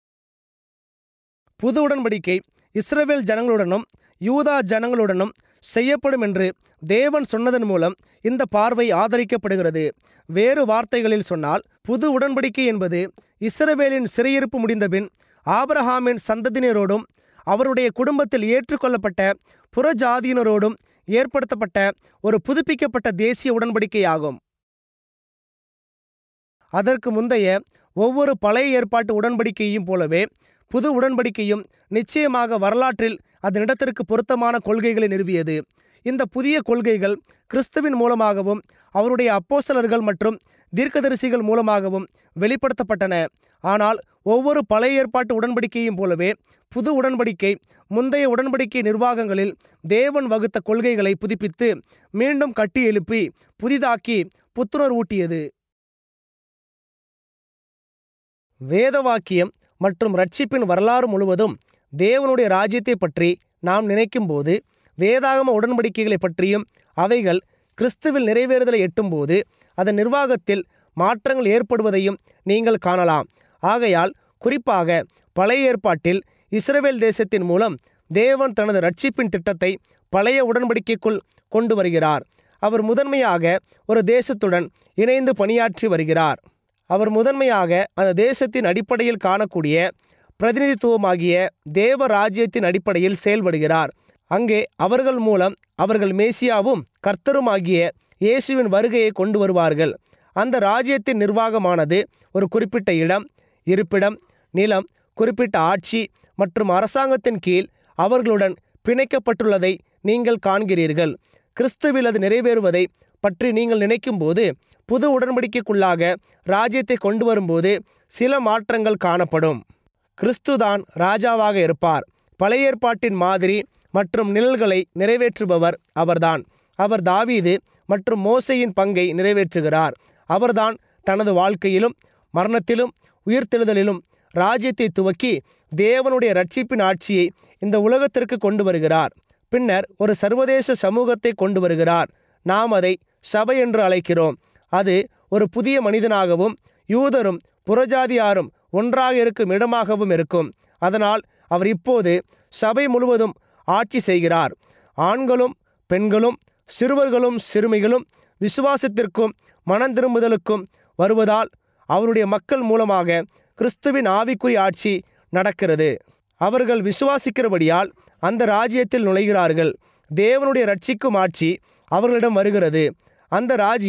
புது உடன்படிக்கை இஸ்ரவேல் ஜனங்களுடனும் யூதா ஜனங்களுடனும் செய்யப்படும் என்று தேவன் சொன்னதன் மூலம் இந்த பார்வை ஆதரிக்கப்படுகிறது வேறு வார்த்தைகளில் சொன்னால் புது உடன்படிக்கை என்பது இஸ்ரவேலின் சிறையிருப்பு முடிந்தபின் ஆபிரஹாமின் சந்ததியினரோடும் அவருடைய குடும்பத்தில் ஏற்றுக்கொள்ளப்பட்ட புறஜாதியினரோடும் ஏற்படுத்தப்பட்ட ஒரு புதுப்பிக்கப்பட்ட தேசிய உடன்படிக்கையாகும் அதற்கு முந்தைய ஒவ்வொரு பழைய ஏற்பாட்டு உடன்படிக்கையும் போலவே புது உடன்படிக்கையும் நிச்சயமாக வரலாற்றில் அதனிடத்திற்கு பொருத்தமான கொள்கைகளை நிறுவியது இந்த புதிய கொள்கைகள் கிறிஸ்துவின் மூலமாகவும் அவருடைய அப்போஸ்தலர்கள் மற்றும் தீர்க்கதரிசிகள் மூலமாகவும் வெளிப்படுத்தப்பட்டன ஆனால் ஒவ்வொரு பழைய ஏற்பாட்டு உடன்படிக்கையும் போலவே புது உடன்படிக்கை முந்தைய உடன்படிக்கை நிர்வாகங்களில் தேவன் வகுத்த கொள்கைகளை புதுப்பித்து மீண்டும் கட்டி எழுப்பி புதிதாக்கி புத்துணர்வூட்டியது வேதவாக்கியம் மற்றும் ரட்சிப்பின் வரலாறு முழுவதும் தேவனுடைய ராஜ்யத்தை பற்றி நாம் நினைக்கும்போது வேதாகம உடன்படிக்கைகளை பற்றியும் அவைகள் கிறிஸ்துவில் நிறைவேறுதலை எட்டும்போது அதன் நிர்வாகத்தில் மாற்றங்கள் ஏற்படுவதையும் நீங்கள் காணலாம் ஆகையால் குறிப்பாக பழைய ஏற்பாட்டில் இஸ்ரவேல் தேசத்தின் மூலம் தேவன் தனது ரட்சிப்பின் திட்டத்தை பழைய உடன்படிக்கைக்குள் கொண்டு வருகிறார் அவர் முதன்மையாக ஒரு தேசத்துடன் இணைந்து பணியாற்றி வருகிறார் அவர் முதன்மையாக அந்த தேசத்தின் அடிப்படையில் காணக்கூடிய பிரதிநிதித்துவமாகிய தேவ ராஜ்யத்தின் அடிப்படையில் செயல்படுகிறார் அங்கே அவர்கள் மூலம் அவர்கள் மேசியாவும் கர்த்தருமாகிய இயேசுவின் வருகையை கொண்டு வருவார்கள் அந்த ராஜ்யத்தின் நிர்வாகமானது ஒரு குறிப்பிட்ட இடம் இருப்பிடம் நிலம் குறிப்பிட்ட ஆட்சி மற்றும் அரசாங்கத்தின் கீழ் அவர்களுடன் பிணைக்கப்பட்டுள்ளதை நீங்கள் காண்கிறீர்கள் கிறிஸ்துவில் அது நிறைவேறுவதை பற்றி நீங்கள் நினைக்கும்போது புது உடன்படிக்கைக்குள்ளாக ராஜ்யத்தை கொண்டு வரும்போது சில மாற்றங்கள் காணப்படும் கிறிஸ்துதான் ராஜாவாக இருப்பார் பழைய ஏற்பாட்டின் மாதிரி மற்றும் நிழல்களை நிறைவேற்றுபவர் அவர்தான் அவர் தாவீது மற்றும் மோசையின் பங்கை நிறைவேற்றுகிறார் அவர்தான் தனது வாழ்க்கையிலும் மரணத்திலும் உயிர்த்தெழுதலிலும் ராஜ்யத்தை துவக்கி தேவனுடைய ரட்சிப்பின் ஆட்சியை இந்த உலகத்திற்கு கொண்டு வருகிறார் பின்னர் ஒரு சர்வதேச சமூகத்தை கொண்டு வருகிறார் நாம் அதை சபை என்று அழைக்கிறோம் அது ஒரு புதிய மனிதனாகவும் யூதரும் புறஜாதியாரும் ஒன்றாக இருக்கும் இடமாகவும் இருக்கும் அதனால் அவர் இப்போது சபை முழுவதும் ஆட்சி செய்கிறார் ஆண்களும் பெண்களும் சிறுவர்களும் சிறுமிகளும் விசுவாசத்திற்கும் மனந்திரும்புதலுக்கும் வருவதால் அவருடைய மக்கள் மூலமாக கிறிஸ்துவின் ஆவிக்குரிய ஆட்சி நடக்கிறது அவர்கள் விசுவாசிக்கிறபடியால் அந்த ராஜ்யத்தில் நுழைகிறார்கள் தேவனுடைய ரட்சிக்கும் ஆட்சி அவர்களிடம் வருகிறது அந்த ராஜ்யம்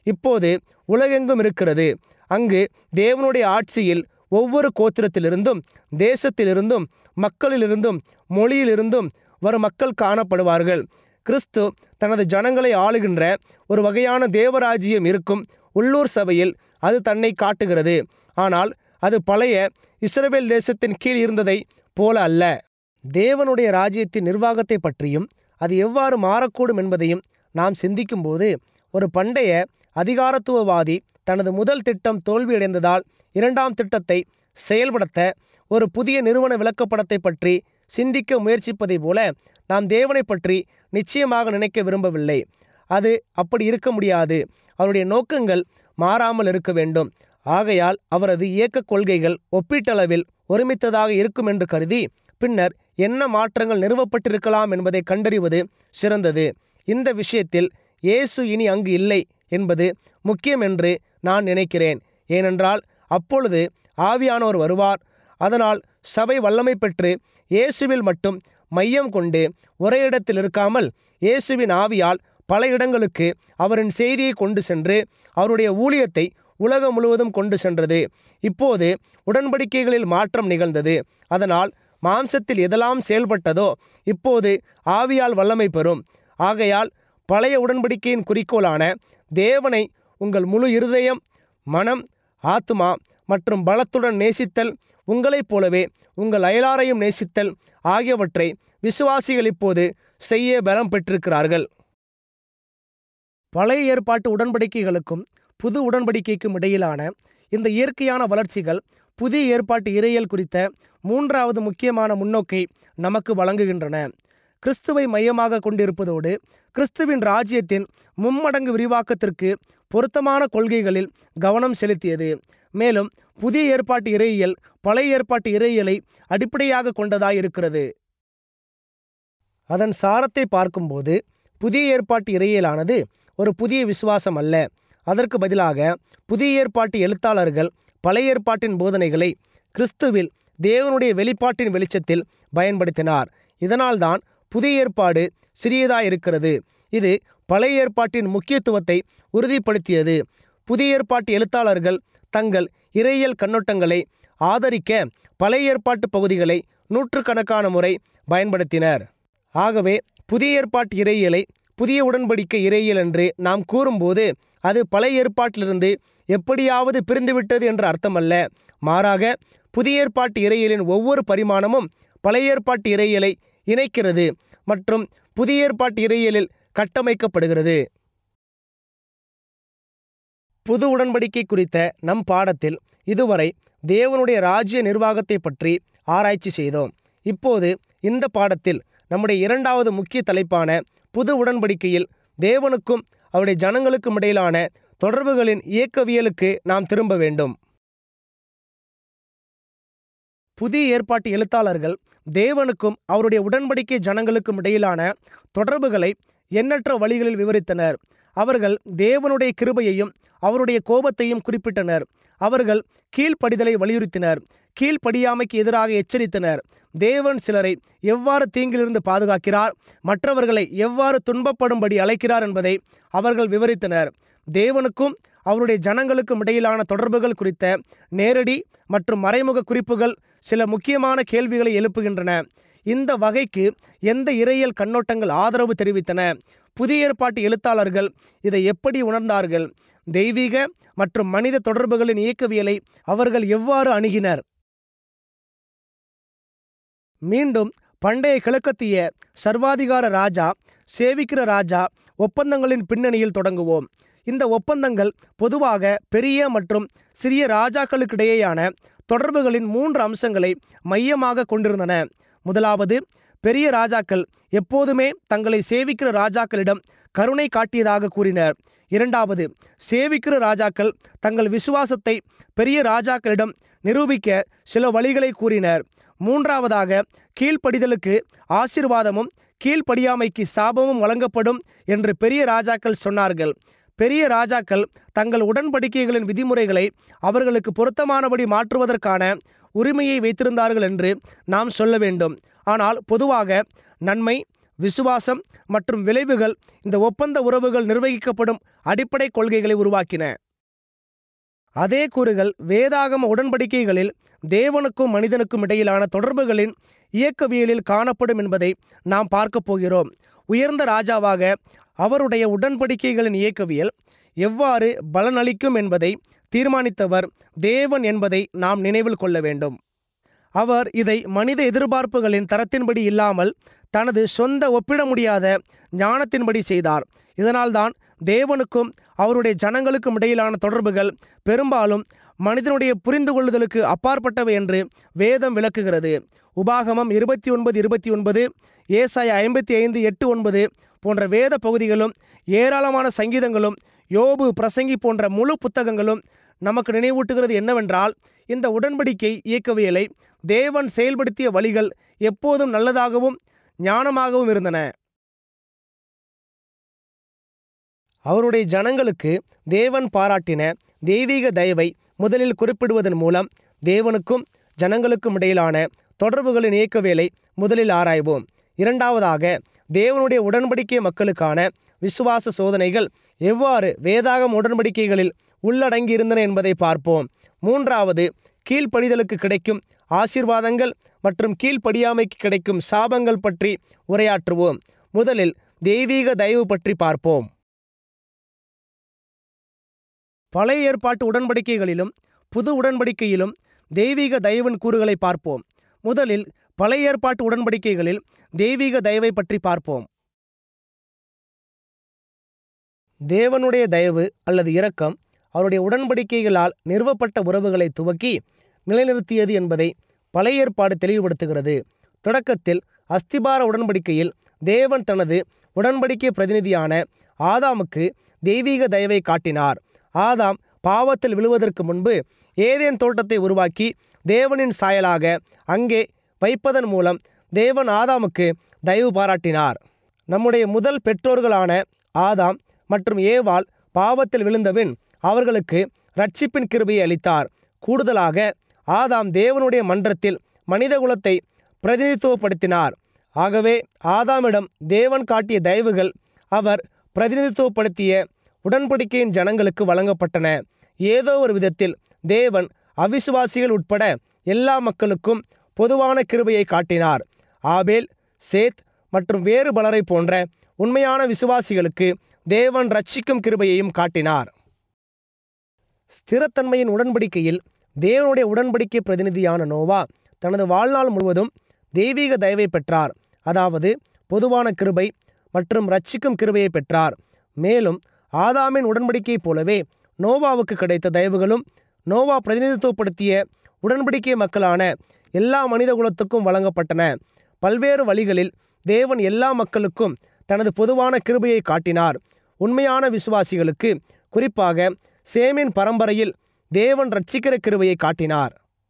இப்போது உலகெங்கும் இருக்கிறது அங்கு தேவனுடைய ஆட்சியில் ஒவ்வொரு கோத்திரத்திலிருந்தும் தேசத்திலிருந்தும் மக்களிலிருந்தும் மொழியிலிருந்தும் வரும் மக்கள் காணப்படுவார்கள் கிறிஸ்து தனது ஜனங்களை ஆளுகின்ற ஒரு வகையான தேவராஜ்யம் இருக்கும் உள்ளூர் சபையில் அது தன்னை காட்டுகிறது ஆனால் அது பழைய இஸ்ரவேல் தேசத்தின் கீழ் இருந்ததை போல அல்ல தேவனுடைய ராஜ்யத்தின் நிர்வாகத்தை பற்றியும் அது எவ்வாறு மாறக்கூடும் என்பதையும் நாம் சிந்திக்கும்போது ஒரு பண்டைய அதிகாரத்துவவாதி தனது முதல் திட்டம் தோல்வியடைந்ததால் இரண்டாம் திட்டத்தை செயல்படுத்த ஒரு புதிய நிறுவன விளக்கப்படத்தை பற்றி சிந்திக்க முயற்சிப்பதைப் போல நாம் தேவனை பற்றி நிச்சயமாக நினைக்க விரும்பவில்லை அது அப்படி இருக்க முடியாது அவருடைய நோக்கங்கள் மாறாமல் இருக்க வேண்டும் ஆகையால் அவரது இயக்க கொள்கைகள் ஒப்பீட்டளவில் ஒருமித்ததாக இருக்கும் என்று கருதி பின்னர் என்ன மாற்றங்கள் நிறுவப்பட்டிருக்கலாம் என்பதை கண்டறிவது சிறந்தது இந்த விஷயத்தில் இயேசு இனி அங்கு இல்லை என்பது முக்கியம் என்று நான் நினைக்கிறேன் ஏனென்றால் அப்பொழுது ஆவியானவர் வருவார் அதனால் சபை வல்லமை பெற்று இயேசுவில் மட்டும் மையம் கொண்டு ஒரே இடத்தில் இருக்காமல் இயேசுவின் ஆவியால் பல இடங்களுக்கு அவரின் செய்தியை கொண்டு சென்று அவருடைய ஊழியத்தை உலகம் முழுவதும் கொண்டு சென்றது இப்போது உடன்படிக்கைகளில் மாற்றம் நிகழ்ந்தது அதனால் மாம்சத்தில் எதெல்லாம் செயல்பட்டதோ இப்போது ஆவியால் வல்லமை பெறும் ஆகையால் பழைய உடன்படிக்கையின் குறிக்கோளான தேவனை உங்கள் முழு இருதயம் மனம் ஆத்துமா மற்றும் பலத்துடன் நேசித்தல் உங்களைப் போலவே உங்கள் அயலாரையும் நேசித்தல் ஆகியவற்றை விசுவாசிகள் இப்போது செய்ய பலம் பெற்றிருக்கிறார்கள் பழைய ஏற்பாட்டு உடன்படிக்கைகளுக்கும் புது உடன்படிக்கைக்கும் இடையிலான இந்த இயற்கையான வளர்ச்சிகள் புதிய ஏற்பாட்டு இறையியல் குறித்த மூன்றாவது முக்கியமான முன்னோக்கை நமக்கு வழங்குகின்றன கிறிஸ்துவை மையமாக கொண்டிருப்பதோடு கிறிஸ்துவின் ராஜ்யத்தின் மும்மடங்கு விரிவாக்கத்திற்கு பொருத்தமான கொள்கைகளில் கவனம் செலுத்தியது மேலும் புதிய ஏற்பாட்டு இறையியல் பழைய ஏற்பாட்டு இறையியலை அடிப்படையாக கொண்டதாயிருக்கிறது அதன் சாரத்தை பார்க்கும்போது புதிய ஏற்பாட்டு இறையியலானது ஒரு புதிய விசுவாசம் அல்ல அதற்கு பதிலாக புதிய ஏற்பாட்டு எழுத்தாளர்கள் பழைய ஏற்பாட்டின் போதனைகளை கிறிஸ்துவில் தேவனுடைய வெளிப்பாட்டின் வெளிச்சத்தில் பயன்படுத்தினார் இதனால்தான் புதிய ஏற்பாடு சிறியதாயிருக்கிறது இது பழைய ஏற்பாட்டின் முக்கியத்துவத்தை உறுதிப்படுத்தியது புதிய ஏற்பாட்டு எழுத்தாளர்கள் தங்கள் இறையியல் கண்ணோட்டங்களை ஆதரிக்க பழைய ஏற்பாட்டு பகுதிகளை நூற்றுக்கணக்கான முறை பயன்படுத்தினர் ஆகவே புதிய ஏற்பாட்டு இறையியலை புதிய உடன்படிக்கை இறையியல் என்று நாம் கூறும்போது அது பழைய ஏற்பாட்டிலிருந்து எப்படியாவது பிரிந்துவிட்டது என்ற அர்த்தமல்ல மாறாக புதிய ஏற்பாட்டு இறையியலின் ஒவ்வொரு பரிமாணமும் பழைய ஏற்பாட்டு இறையியலை இணைக்கிறது மற்றும் புதிய ஏற்பாட்டு இறையியலில் கட்டமைக்கப்படுகிறது புது உடன்படிக்கை குறித்த நம் பாடத்தில் இதுவரை தேவனுடைய ராஜ்ய நிர்வாகத்தை பற்றி ஆராய்ச்சி செய்தோம் இப்போது இந்த பாடத்தில் நம்முடைய இரண்டாவது முக்கிய தலைப்பான புது உடன்படிக்கையில் தேவனுக்கும் அவருடைய ஜனங்களுக்கும் இடையிலான தொடர்புகளின் இயக்கவியலுக்கு நாம் திரும்ப வேண்டும் புதிய ஏற்பாட்டு எழுத்தாளர்கள் தேவனுக்கும் அவருடைய உடன்படிக்கை ஜனங்களுக்கும் இடையிலான தொடர்புகளை எண்ணற்ற வழிகளில் விவரித்தனர் அவர்கள் தேவனுடைய கிருபையையும் அவருடைய கோபத்தையும் குறிப்பிட்டனர் அவர்கள் கீழ்ப்படிதலை வலியுறுத்தினர் கீழ்ப்படியாமைக்கு எதிராக எச்சரித்தனர் தேவன் சிலரை எவ்வாறு தீங்கிலிருந்து பாதுகாக்கிறார் மற்றவர்களை எவ்வாறு துன்பப்படும்படி அழைக்கிறார் என்பதை அவர்கள் விவரித்தனர் தேவனுக்கும் அவருடைய ஜனங்களுக்கும் இடையிலான தொடர்புகள் குறித்த நேரடி மற்றும் மறைமுக குறிப்புகள் சில முக்கியமான கேள்விகளை எழுப்புகின்றன இந்த வகைக்கு எந்த இறையியல் கண்ணோட்டங்கள் ஆதரவு தெரிவித்தன புதிய ஏற்பாட்டு எழுத்தாளர்கள் இதை எப்படி உணர்ந்தார்கள் தெய்வீக மற்றும் மனித தொடர்புகளின் இயக்கவியலை அவர்கள் எவ்வாறு அணுகினர் மீண்டும் பண்டைய கிழக்கத்திய சர்வாதிகார ராஜா சேவிக்கிற ராஜா ஒப்பந்தங்களின் பின்னணியில் தொடங்குவோம் இந்த ஒப்பந்தங்கள் பொதுவாக பெரிய மற்றும் சிறிய ராஜாக்களுக்கிடையேயான தொடர்புகளின் மூன்று அம்சங்களை மையமாக கொண்டிருந்தன முதலாவது பெரிய ராஜாக்கள் எப்போதுமே தங்களை சேவிக்கிற ராஜாக்களிடம் கருணை காட்டியதாக கூறினர் இரண்டாவது சேவிக்கிற ராஜாக்கள் தங்கள் விசுவாசத்தை பெரிய ராஜாக்களிடம் நிரூபிக்க சில வழிகளை கூறினர் மூன்றாவதாக கீழ்ப்படிதலுக்கு ஆசீர்வாதமும் கீழ்ப்படியாமைக்கு சாபமும் வழங்கப்படும் என்று பெரிய ராஜாக்கள் சொன்னார்கள் பெரிய ராஜாக்கள் தங்கள் உடன்படிக்கைகளின் விதிமுறைகளை அவர்களுக்கு பொருத்தமானபடி மாற்றுவதற்கான உரிமையை வைத்திருந்தார்கள் என்று நாம் சொல்ல வேண்டும் ஆனால் பொதுவாக நன்மை விசுவாசம் மற்றும் விளைவுகள் இந்த ஒப்பந்த உறவுகள் நிர்வகிக்கப்படும் அடிப்படை கொள்கைகளை உருவாக்கின அதே கூறுகள் வேதாகம உடன்படிக்கைகளில் தேவனுக்கும் மனிதனுக்கும் இடையிலான தொடர்புகளின் இயக்கவியலில் காணப்படும் என்பதை நாம் பார்க்கப் போகிறோம் உயர்ந்த ராஜாவாக அவருடைய உடன்படிக்கைகளின் இயக்கவியல் எவ்வாறு பலனளிக்கும் என்பதை தீர்மானித்தவர் தேவன் என்பதை நாம் நினைவில் கொள்ள வேண்டும் அவர் இதை மனித எதிர்பார்ப்புகளின் தரத்தின்படி இல்லாமல் தனது சொந்த ஒப்பிட முடியாத ஞானத்தின்படி செய்தார் இதனால்தான் தேவனுக்கும் அவருடைய ஜனங்களுக்கும் இடையிலான தொடர்புகள் பெரும்பாலும் மனிதனுடைய புரிந்து கொள்ளுதலுக்கு அப்பாற்பட்டவை என்று வேதம் விளக்குகிறது உபாகமம் இருபத்தி ஒன்பது இருபத்தி ஒன்பது ஏசாய ஐம்பத்தி ஐந்து எட்டு ஒன்பது போன்ற வேத பகுதிகளும் ஏராளமான சங்கீதங்களும் யோபு பிரசங்கி போன்ற முழு புத்தகங்களும் நமக்கு நினைவூட்டுகிறது என்னவென்றால் இந்த உடன்படிக்கை இயக்கவியலை தேவன் செயல்படுத்திய வழிகள் எப்போதும் நல்லதாகவும் ஞானமாகவும் இருந்தன அவருடைய ஜனங்களுக்கு தேவன் பாராட்டின தெய்வீக தயவை முதலில் குறிப்பிடுவதன் மூலம் தேவனுக்கும் ஜனங்களுக்கும் இடையிலான தொடர்புகளின் இயக்கவியலை முதலில் ஆராய்வோம் இரண்டாவதாக தேவனுடைய உடன்படிக்கை மக்களுக்கான விசுவாச சோதனைகள் எவ்வாறு வேதாகம் உடன்படிக்கைகளில் உள்ளடங்கியிருந்தன என்பதை பார்ப்போம் மூன்றாவது கீழ்ப்படிதலுக்கு கிடைக்கும் ஆசீர்வாதங்கள் மற்றும் கீழ்ப்படியாமைக்கு கிடைக்கும் சாபங்கள் பற்றி உரையாற்றுவோம் முதலில் தெய்வீக தயவு பற்றி பார்ப்போம் பழைய ஏற்பாட்டு உடன்படிக்கைகளிலும் புது உடன்படிக்கையிலும் தெய்வீக தயவின் கூறுகளை பார்ப்போம் முதலில் பழைய ஏற்பாட்டு உடன்படிக்கைகளில் தெய்வீக தயவை பற்றி பார்ப்போம் தேவனுடைய தயவு அல்லது இரக்கம் அவருடைய உடன்படிக்கைகளால் நிறுவப்பட்ட உறவுகளை துவக்கி நிலைநிறுத்தியது என்பதை பழைய ஏற்பாடு தெளிவுபடுத்துகிறது தொடக்கத்தில் அஸ்திபார உடன்படிக்கையில் தேவன் தனது உடன்படிக்கை பிரதிநிதியான ஆதாமுக்கு தெய்வீக தயவை காட்டினார் ஆதாம் பாவத்தில் விழுவதற்கு முன்பு ஏதேன் தோட்டத்தை உருவாக்கி தேவனின் சாயலாக அங்கே வைப்பதன் மூலம் தேவன் ஆதாமுக்கு தயவு பாராட்டினார் நம்முடைய முதல் பெற்றோர்களான ஆதாம் மற்றும் ஏவாள் பாவத்தில் விழுந்தபின் அவர்களுக்கு ரட்சிப்பின் கிருபையை அளித்தார் கூடுதலாக ஆதாம் தேவனுடைய மன்றத்தில் மனிதகுலத்தை பிரதிநிதித்துவப்படுத்தினார் ஆகவே ஆதாமிடம் தேவன் காட்டிய தயவுகள் அவர் பிரதிநிதித்துவப்படுத்திய உடன்படிக்கையின் ஜனங்களுக்கு வழங்கப்பட்டன ஏதோ ஒரு விதத்தில் தேவன் அவிசுவாசிகள் உட்பட எல்லா மக்களுக்கும் பொதுவான கிருபையை காட்டினார் ஆபேல் சேத் மற்றும் வேறு பலரை போன்ற உண்மையான விசுவாசிகளுக்கு தேவன் ரட்சிக்கும் கிருபையையும் காட்டினார் ஸ்திரத்தன்மையின் உடன்படிக்கையில் தேவனுடைய உடன்படிக்கை பிரதிநிதியான நோவா தனது வாழ்நாள் முழுவதும் தெய்வீக தயவை பெற்றார் அதாவது பொதுவான கிருபை மற்றும் ரட்சிக்கும் கிருபையை பெற்றார் மேலும் ஆதாமின் உடன்படிக்கையைப் போலவே நோவாவுக்கு கிடைத்த தயவுகளும் நோவா பிரதிநிதித்துவப்படுத்திய உடன்படிக்கை மக்களான எல்லா மனித குலத்துக்கும் வழங்கப்பட்டன பல்வேறு வழிகளில் தேவன் எல்லா மக்களுக்கும் தனது பொதுவான கிருபையை காட்டினார் உண்மையான விசுவாசிகளுக்கு குறிப்பாக சேமின் பரம்பரையில் தேவன் ரட்சிக்கிற கிருபையை காட்டினார்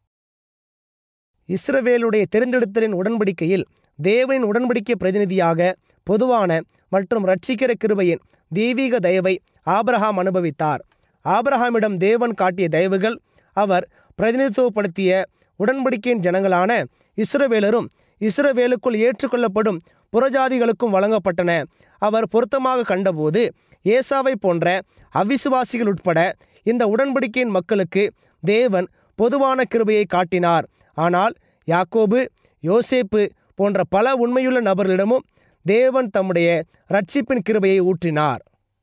இஸ்ரவேலுடைய தெரிந்தெடுத்தலின் உடன்படிக்கையில் தேவனின் உடன்படிக்கை பிரதிநிதியாக பொதுவான மற்றும் ரட்சிக்கிற கிருபையின் தெய்வீக தயவை ஆபிரகாம் அனுபவித்தார் ஆபிரகாமிடம் தேவன் காட்டிய தயவுகள் அவர் பிரதிநிதித்துவப்படுத்திய உடன்படிக்கையின் ஜனங்களான இஸ்ரவேலரும் இஸ்ரவேலுக்குள் ஏற்றுக்கொள்ளப்படும் புறஜாதிகளுக்கும் வழங்கப்பட்டன அவர் பொருத்தமாக கண்டபோது ஏசாவை போன்ற அவிசுவாசிகள் உட்பட இந்த உடன்படிக்கையின் மக்களுக்கு தேவன் பொதுவான கிருபையை காட்டினார் ஆனால் யாக்கோபு யோசேப்பு போன்ற பல உண்மையுள்ள நபர்களிடமும் தேவன் தம்முடைய ரட்சிப்பின் கிருபையை ஊற்றினார்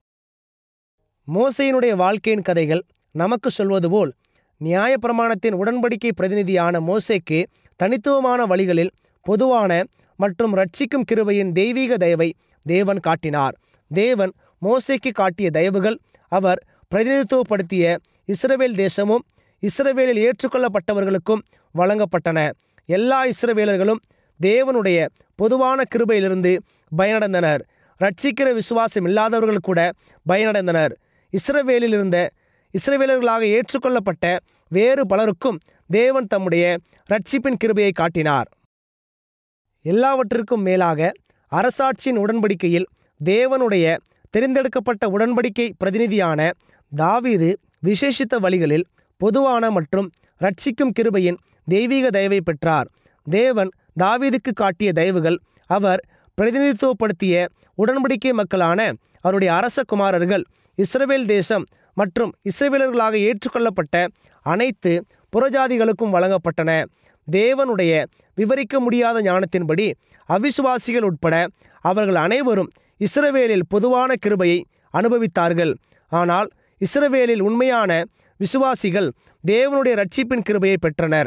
மோசையினுடைய வாழ்க்கையின் கதைகள் நமக்கு சொல்வது போல் நியாயப்பிரமாணத்தின் உடன்படிக்கை பிரதிநிதியான மோசேக்கு தனித்துவமான வழிகளில் பொதுவான மற்றும் ரட்சிக்கும் கிருபையின் தெய்வீக தயவை தேவன் காட்டினார் தேவன் மோசேக்கு காட்டிய தயவுகள் அவர் பிரதிநிதித்துவப்படுத்திய இஸ்ரவேல் தேசமும் இஸ்ரவேலில் ஏற்றுக்கொள்ளப்பட்டவர்களுக்கும் வழங்கப்பட்டன எல்லா இஸ்ரவேலர்களும் தேவனுடைய பொதுவான கிருபையிலிருந்து பயனடைந்தனர் ரட்சிக்கிற விசுவாசம் இல்லாதவர்கள் கூட பயனடைந்தனர் இஸ்ரவேலில் இருந்த இஸ்ரவேலர்களாக ஏற்றுக்கொள்ளப்பட்ட வேறு பலருக்கும் தேவன் தம்முடைய ரட்சிப்பின் கிருபையை காட்டினார் எல்லாவற்றிற்கும் மேலாக அரசாட்சியின் உடன்படிக்கையில் தேவனுடைய தெரிந்தெடுக்கப்பட்ட உடன்படிக்கை பிரதிநிதியான தாவீது விசேஷித்த வழிகளில் பொதுவான மற்றும் ரட்சிக்கும் கிருபையின் தெய்வீக தயவை பெற்றார் தேவன் தாவீதுக்கு காட்டிய தயவுகள் அவர் பிரதிநிதித்துவப்படுத்திய உடன்படிக்கை மக்களான அவருடைய அரச குமாரர்கள் இஸ்ரவேல் தேசம் மற்றும் இஸ்ரவேலர்களாக ஏற்றுக்கொள்ளப்பட்ட அனைத்து புறஜாதிகளுக்கும் வழங்கப்பட்டன தேவனுடைய விவரிக்க முடியாத ஞானத்தின்படி அவிசுவாசிகள் உட்பட அவர்கள் அனைவரும் இஸ்ரவேலில் பொதுவான கிருபையை அனுபவித்தார்கள் ஆனால் இஸ்ரவேலில் உண்மையான விசுவாசிகள் தேவனுடைய ரட்சிப்பின் கிருபையை பெற்றனர்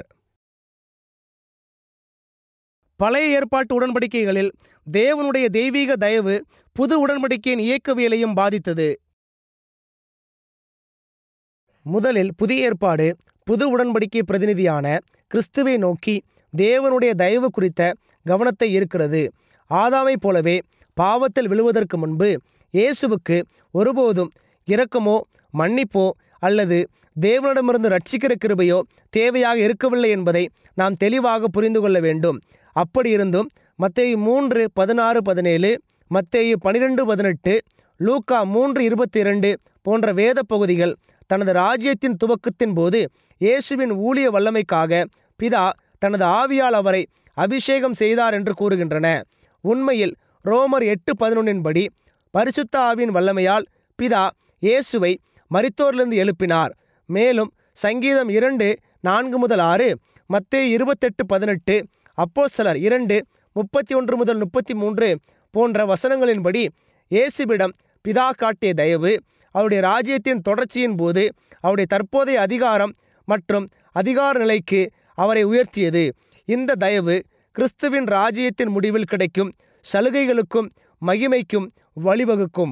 பழைய ஏற்பாட்டு உடன்படிக்கைகளில் தேவனுடைய தெய்வீக தயவு புது உடன்படிக்கையின் இயக்கவியலையும் பாதித்தது முதலில் புதிய ஏற்பாடு புது உடன்படிக்கை பிரதிநிதியான கிறிஸ்துவை நோக்கி தேவனுடைய தயவு குறித்த கவனத்தை ஈர்க்கிறது ஆதாமைப் போலவே பாவத்தில் விழுவதற்கு முன்பு இயேசுவுக்கு ஒருபோதும் இரக்கமோ மன்னிப்போ அல்லது தேவனிடமிருந்து ரட்சிக்கிற கிருபையோ தேவையாக இருக்கவில்லை என்பதை நாம் தெளிவாக புரிந்து கொள்ள வேண்டும் அப்படி இருந்தும் மத்தேயு மூன்று பதினாறு பதினேழு மத்தேயு பனிரெண்டு பதினெட்டு லூக்கா மூன்று இருபத்தி இரண்டு போன்ற வேத பகுதிகள் தனது ராஜ்யத்தின் துவக்கத்தின் போது இயேசுவின் ஊழிய வல்லமைக்காக பிதா தனது ஆவியால் அவரை அபிஷேகம் செய்தார் என்று கூறுகின்றன உண்மையில் ரோமர் எட்டு பதினொன்றின் படி பரிசுத்த ஆவியின் வல்லமையால் பிதா இயேசுவை மரித்தோரிலிருந்து எழுப்பினார் மேலும் சங்கீதம் இரண்டு நான்கு முதல் ஆறு மத்தேயு இருபத்தெட்டு பதினெட்டு அப்போஸ்தலர் இரண்டு முப்பத்தி ஒன்று முதல் முப்பத்தி மூன்று போன்ற வசனங்களின்படி இயேசுவிடம் பிதா காட்டிய தயவு அவருடைய ராஜ்யத்தின் தொடர்ச்சியின் போது அவருடைய தற்போதைய அதிகாரம் மற்றும் அதிகார நிலைக்கு அவரை உயர்த்தியது இந்த தயவு கிறிஸ்துவின் ராஜ்யத்தின் முடிவில் கிடைக்கும் சலுகைகளுக்கும் மகிமைக்கும் வழிவகுக்கும்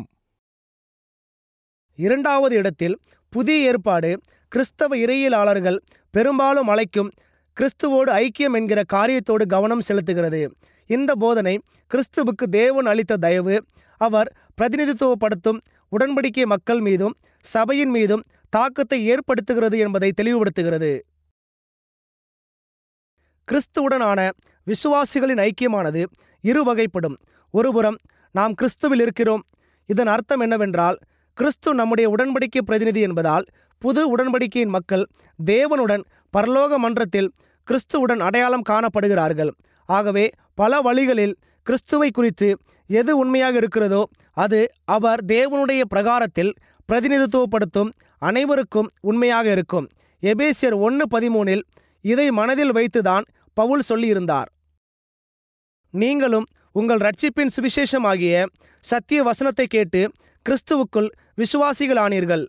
இரண்டாவது இடத்தில் புதிய ஏற்பாடு கிறிஸ்தவ இறையியலாளர்கள் பெரும்பாலும் அழைக்கும் கிறிஸ்துவோடு ஐக்கியம் என்கிற காரியத்தோடு கவனம் செலுத்துகிறது இந்த போதனை கிறிஸ்துவுக்கு தேவன் அளித்த தயவு அவர் பிரதிநிதித்துவப்படுத்தும் உடன்படிக்கை மக்கள் மீதும் சபையின் மீதும் தாக்கத்தை ஏற்படுத்துகிறது என்பதை தெளிவுபடுத்துகிறது கிறிஸ்துவுடனான விசுவாசிகளின் ஐக்கியமானது இரு வகைப்படும் ஒருபுறம் நாம் கிறிஸ்துவில் இருக்கிறோம் இதன் அர்த்தம் என்னவென்றால் கிறிஸ்து நம்முடைய உடன்படிக்கை பிரதிநிதி என்பதால் புது உடன்படிக்கையின் மக்கள் தேவனுடன் பரலோக மன்றத்தில் கிறிஸ்துவுடன் அடையாளம் காணப்படுகிறார்கள் ஆகவே பல வழிகளில் கிறிஸ்துவை குறித்து எது உண்மையாக இருக்கிறதோ அது அவர் தேவனுடைய பிரகாரத்தில் பிரதிநிதித்துவப்படுத்தும் அனைவருக்கும் உண்மையாக இருக்கும் எபேசியர் ஒன்று பதிமூனில் இதை மனதில் வைத்துதான் பவுல் சொல்லியிருந்தார் நீங்களும் உங்கள் ரட்சிப்பின் சுவிசேஷமாகிய சத்திய வசனத்தை கேட்டு கிறிஸ்துவுக்குள் விசுவாசிகளானீர்கள்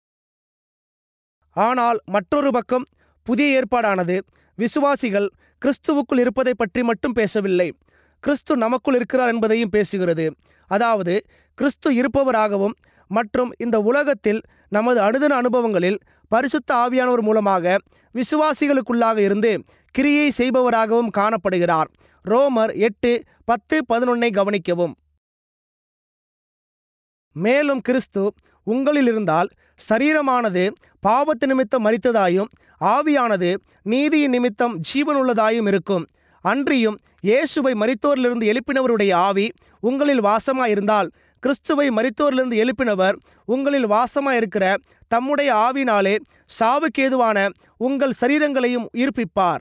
ஆனால் மற்றொரு பக்கம் புதிய ஏற்பாடானது விசுவாசிகள் கிறிஸ்துவுக்குள் இருப்பதை பற்றி மட்டும் பேசவில்லை கிறிஸ்து நமக்குள் இருக்கிறார் என்பதையும் பேசுகிறது அதாவது கிறிஸ்து இருப்பவராகவும் மற்றும் இந்த உலகத்தில் நமது அனுதின அனுபவங்களில் பரிசுத்த ஆவியானவர் மூலமாக விசுவாசிகளுக்குள்ளாக இருந்து கிரியை செய்பவராகவும் காணப்படுகிறார் ரோமர் எட்டு பத்து பதினொன்னை கவனிக்கவும் மேலும் கிறிஸ்து உங்களில் இருந்தால் சரீரமானது பாவத்து நிமித்தம் மரித்ததாயும் ஆவியானது நீதியின் நிமித்தம் ஜீவனுள்ளதாயும் இருக்கும் அன்றியும் இயேசுவை மரித்தோரிலிருந்து எழுப்பினவருடைய ஆவி உங்களில் வாசமாயிருந்தால் கிறிஸ்துவை மரித்தோரிலிருந்து எழுப்பினவர் உங்களில் வாசமாயிருக்கிற தம்முடைய ஆவினாலே சாவுக்கேதுவான உங்கள் சரீரங்களையும் உயிர்ப்பிப்பார்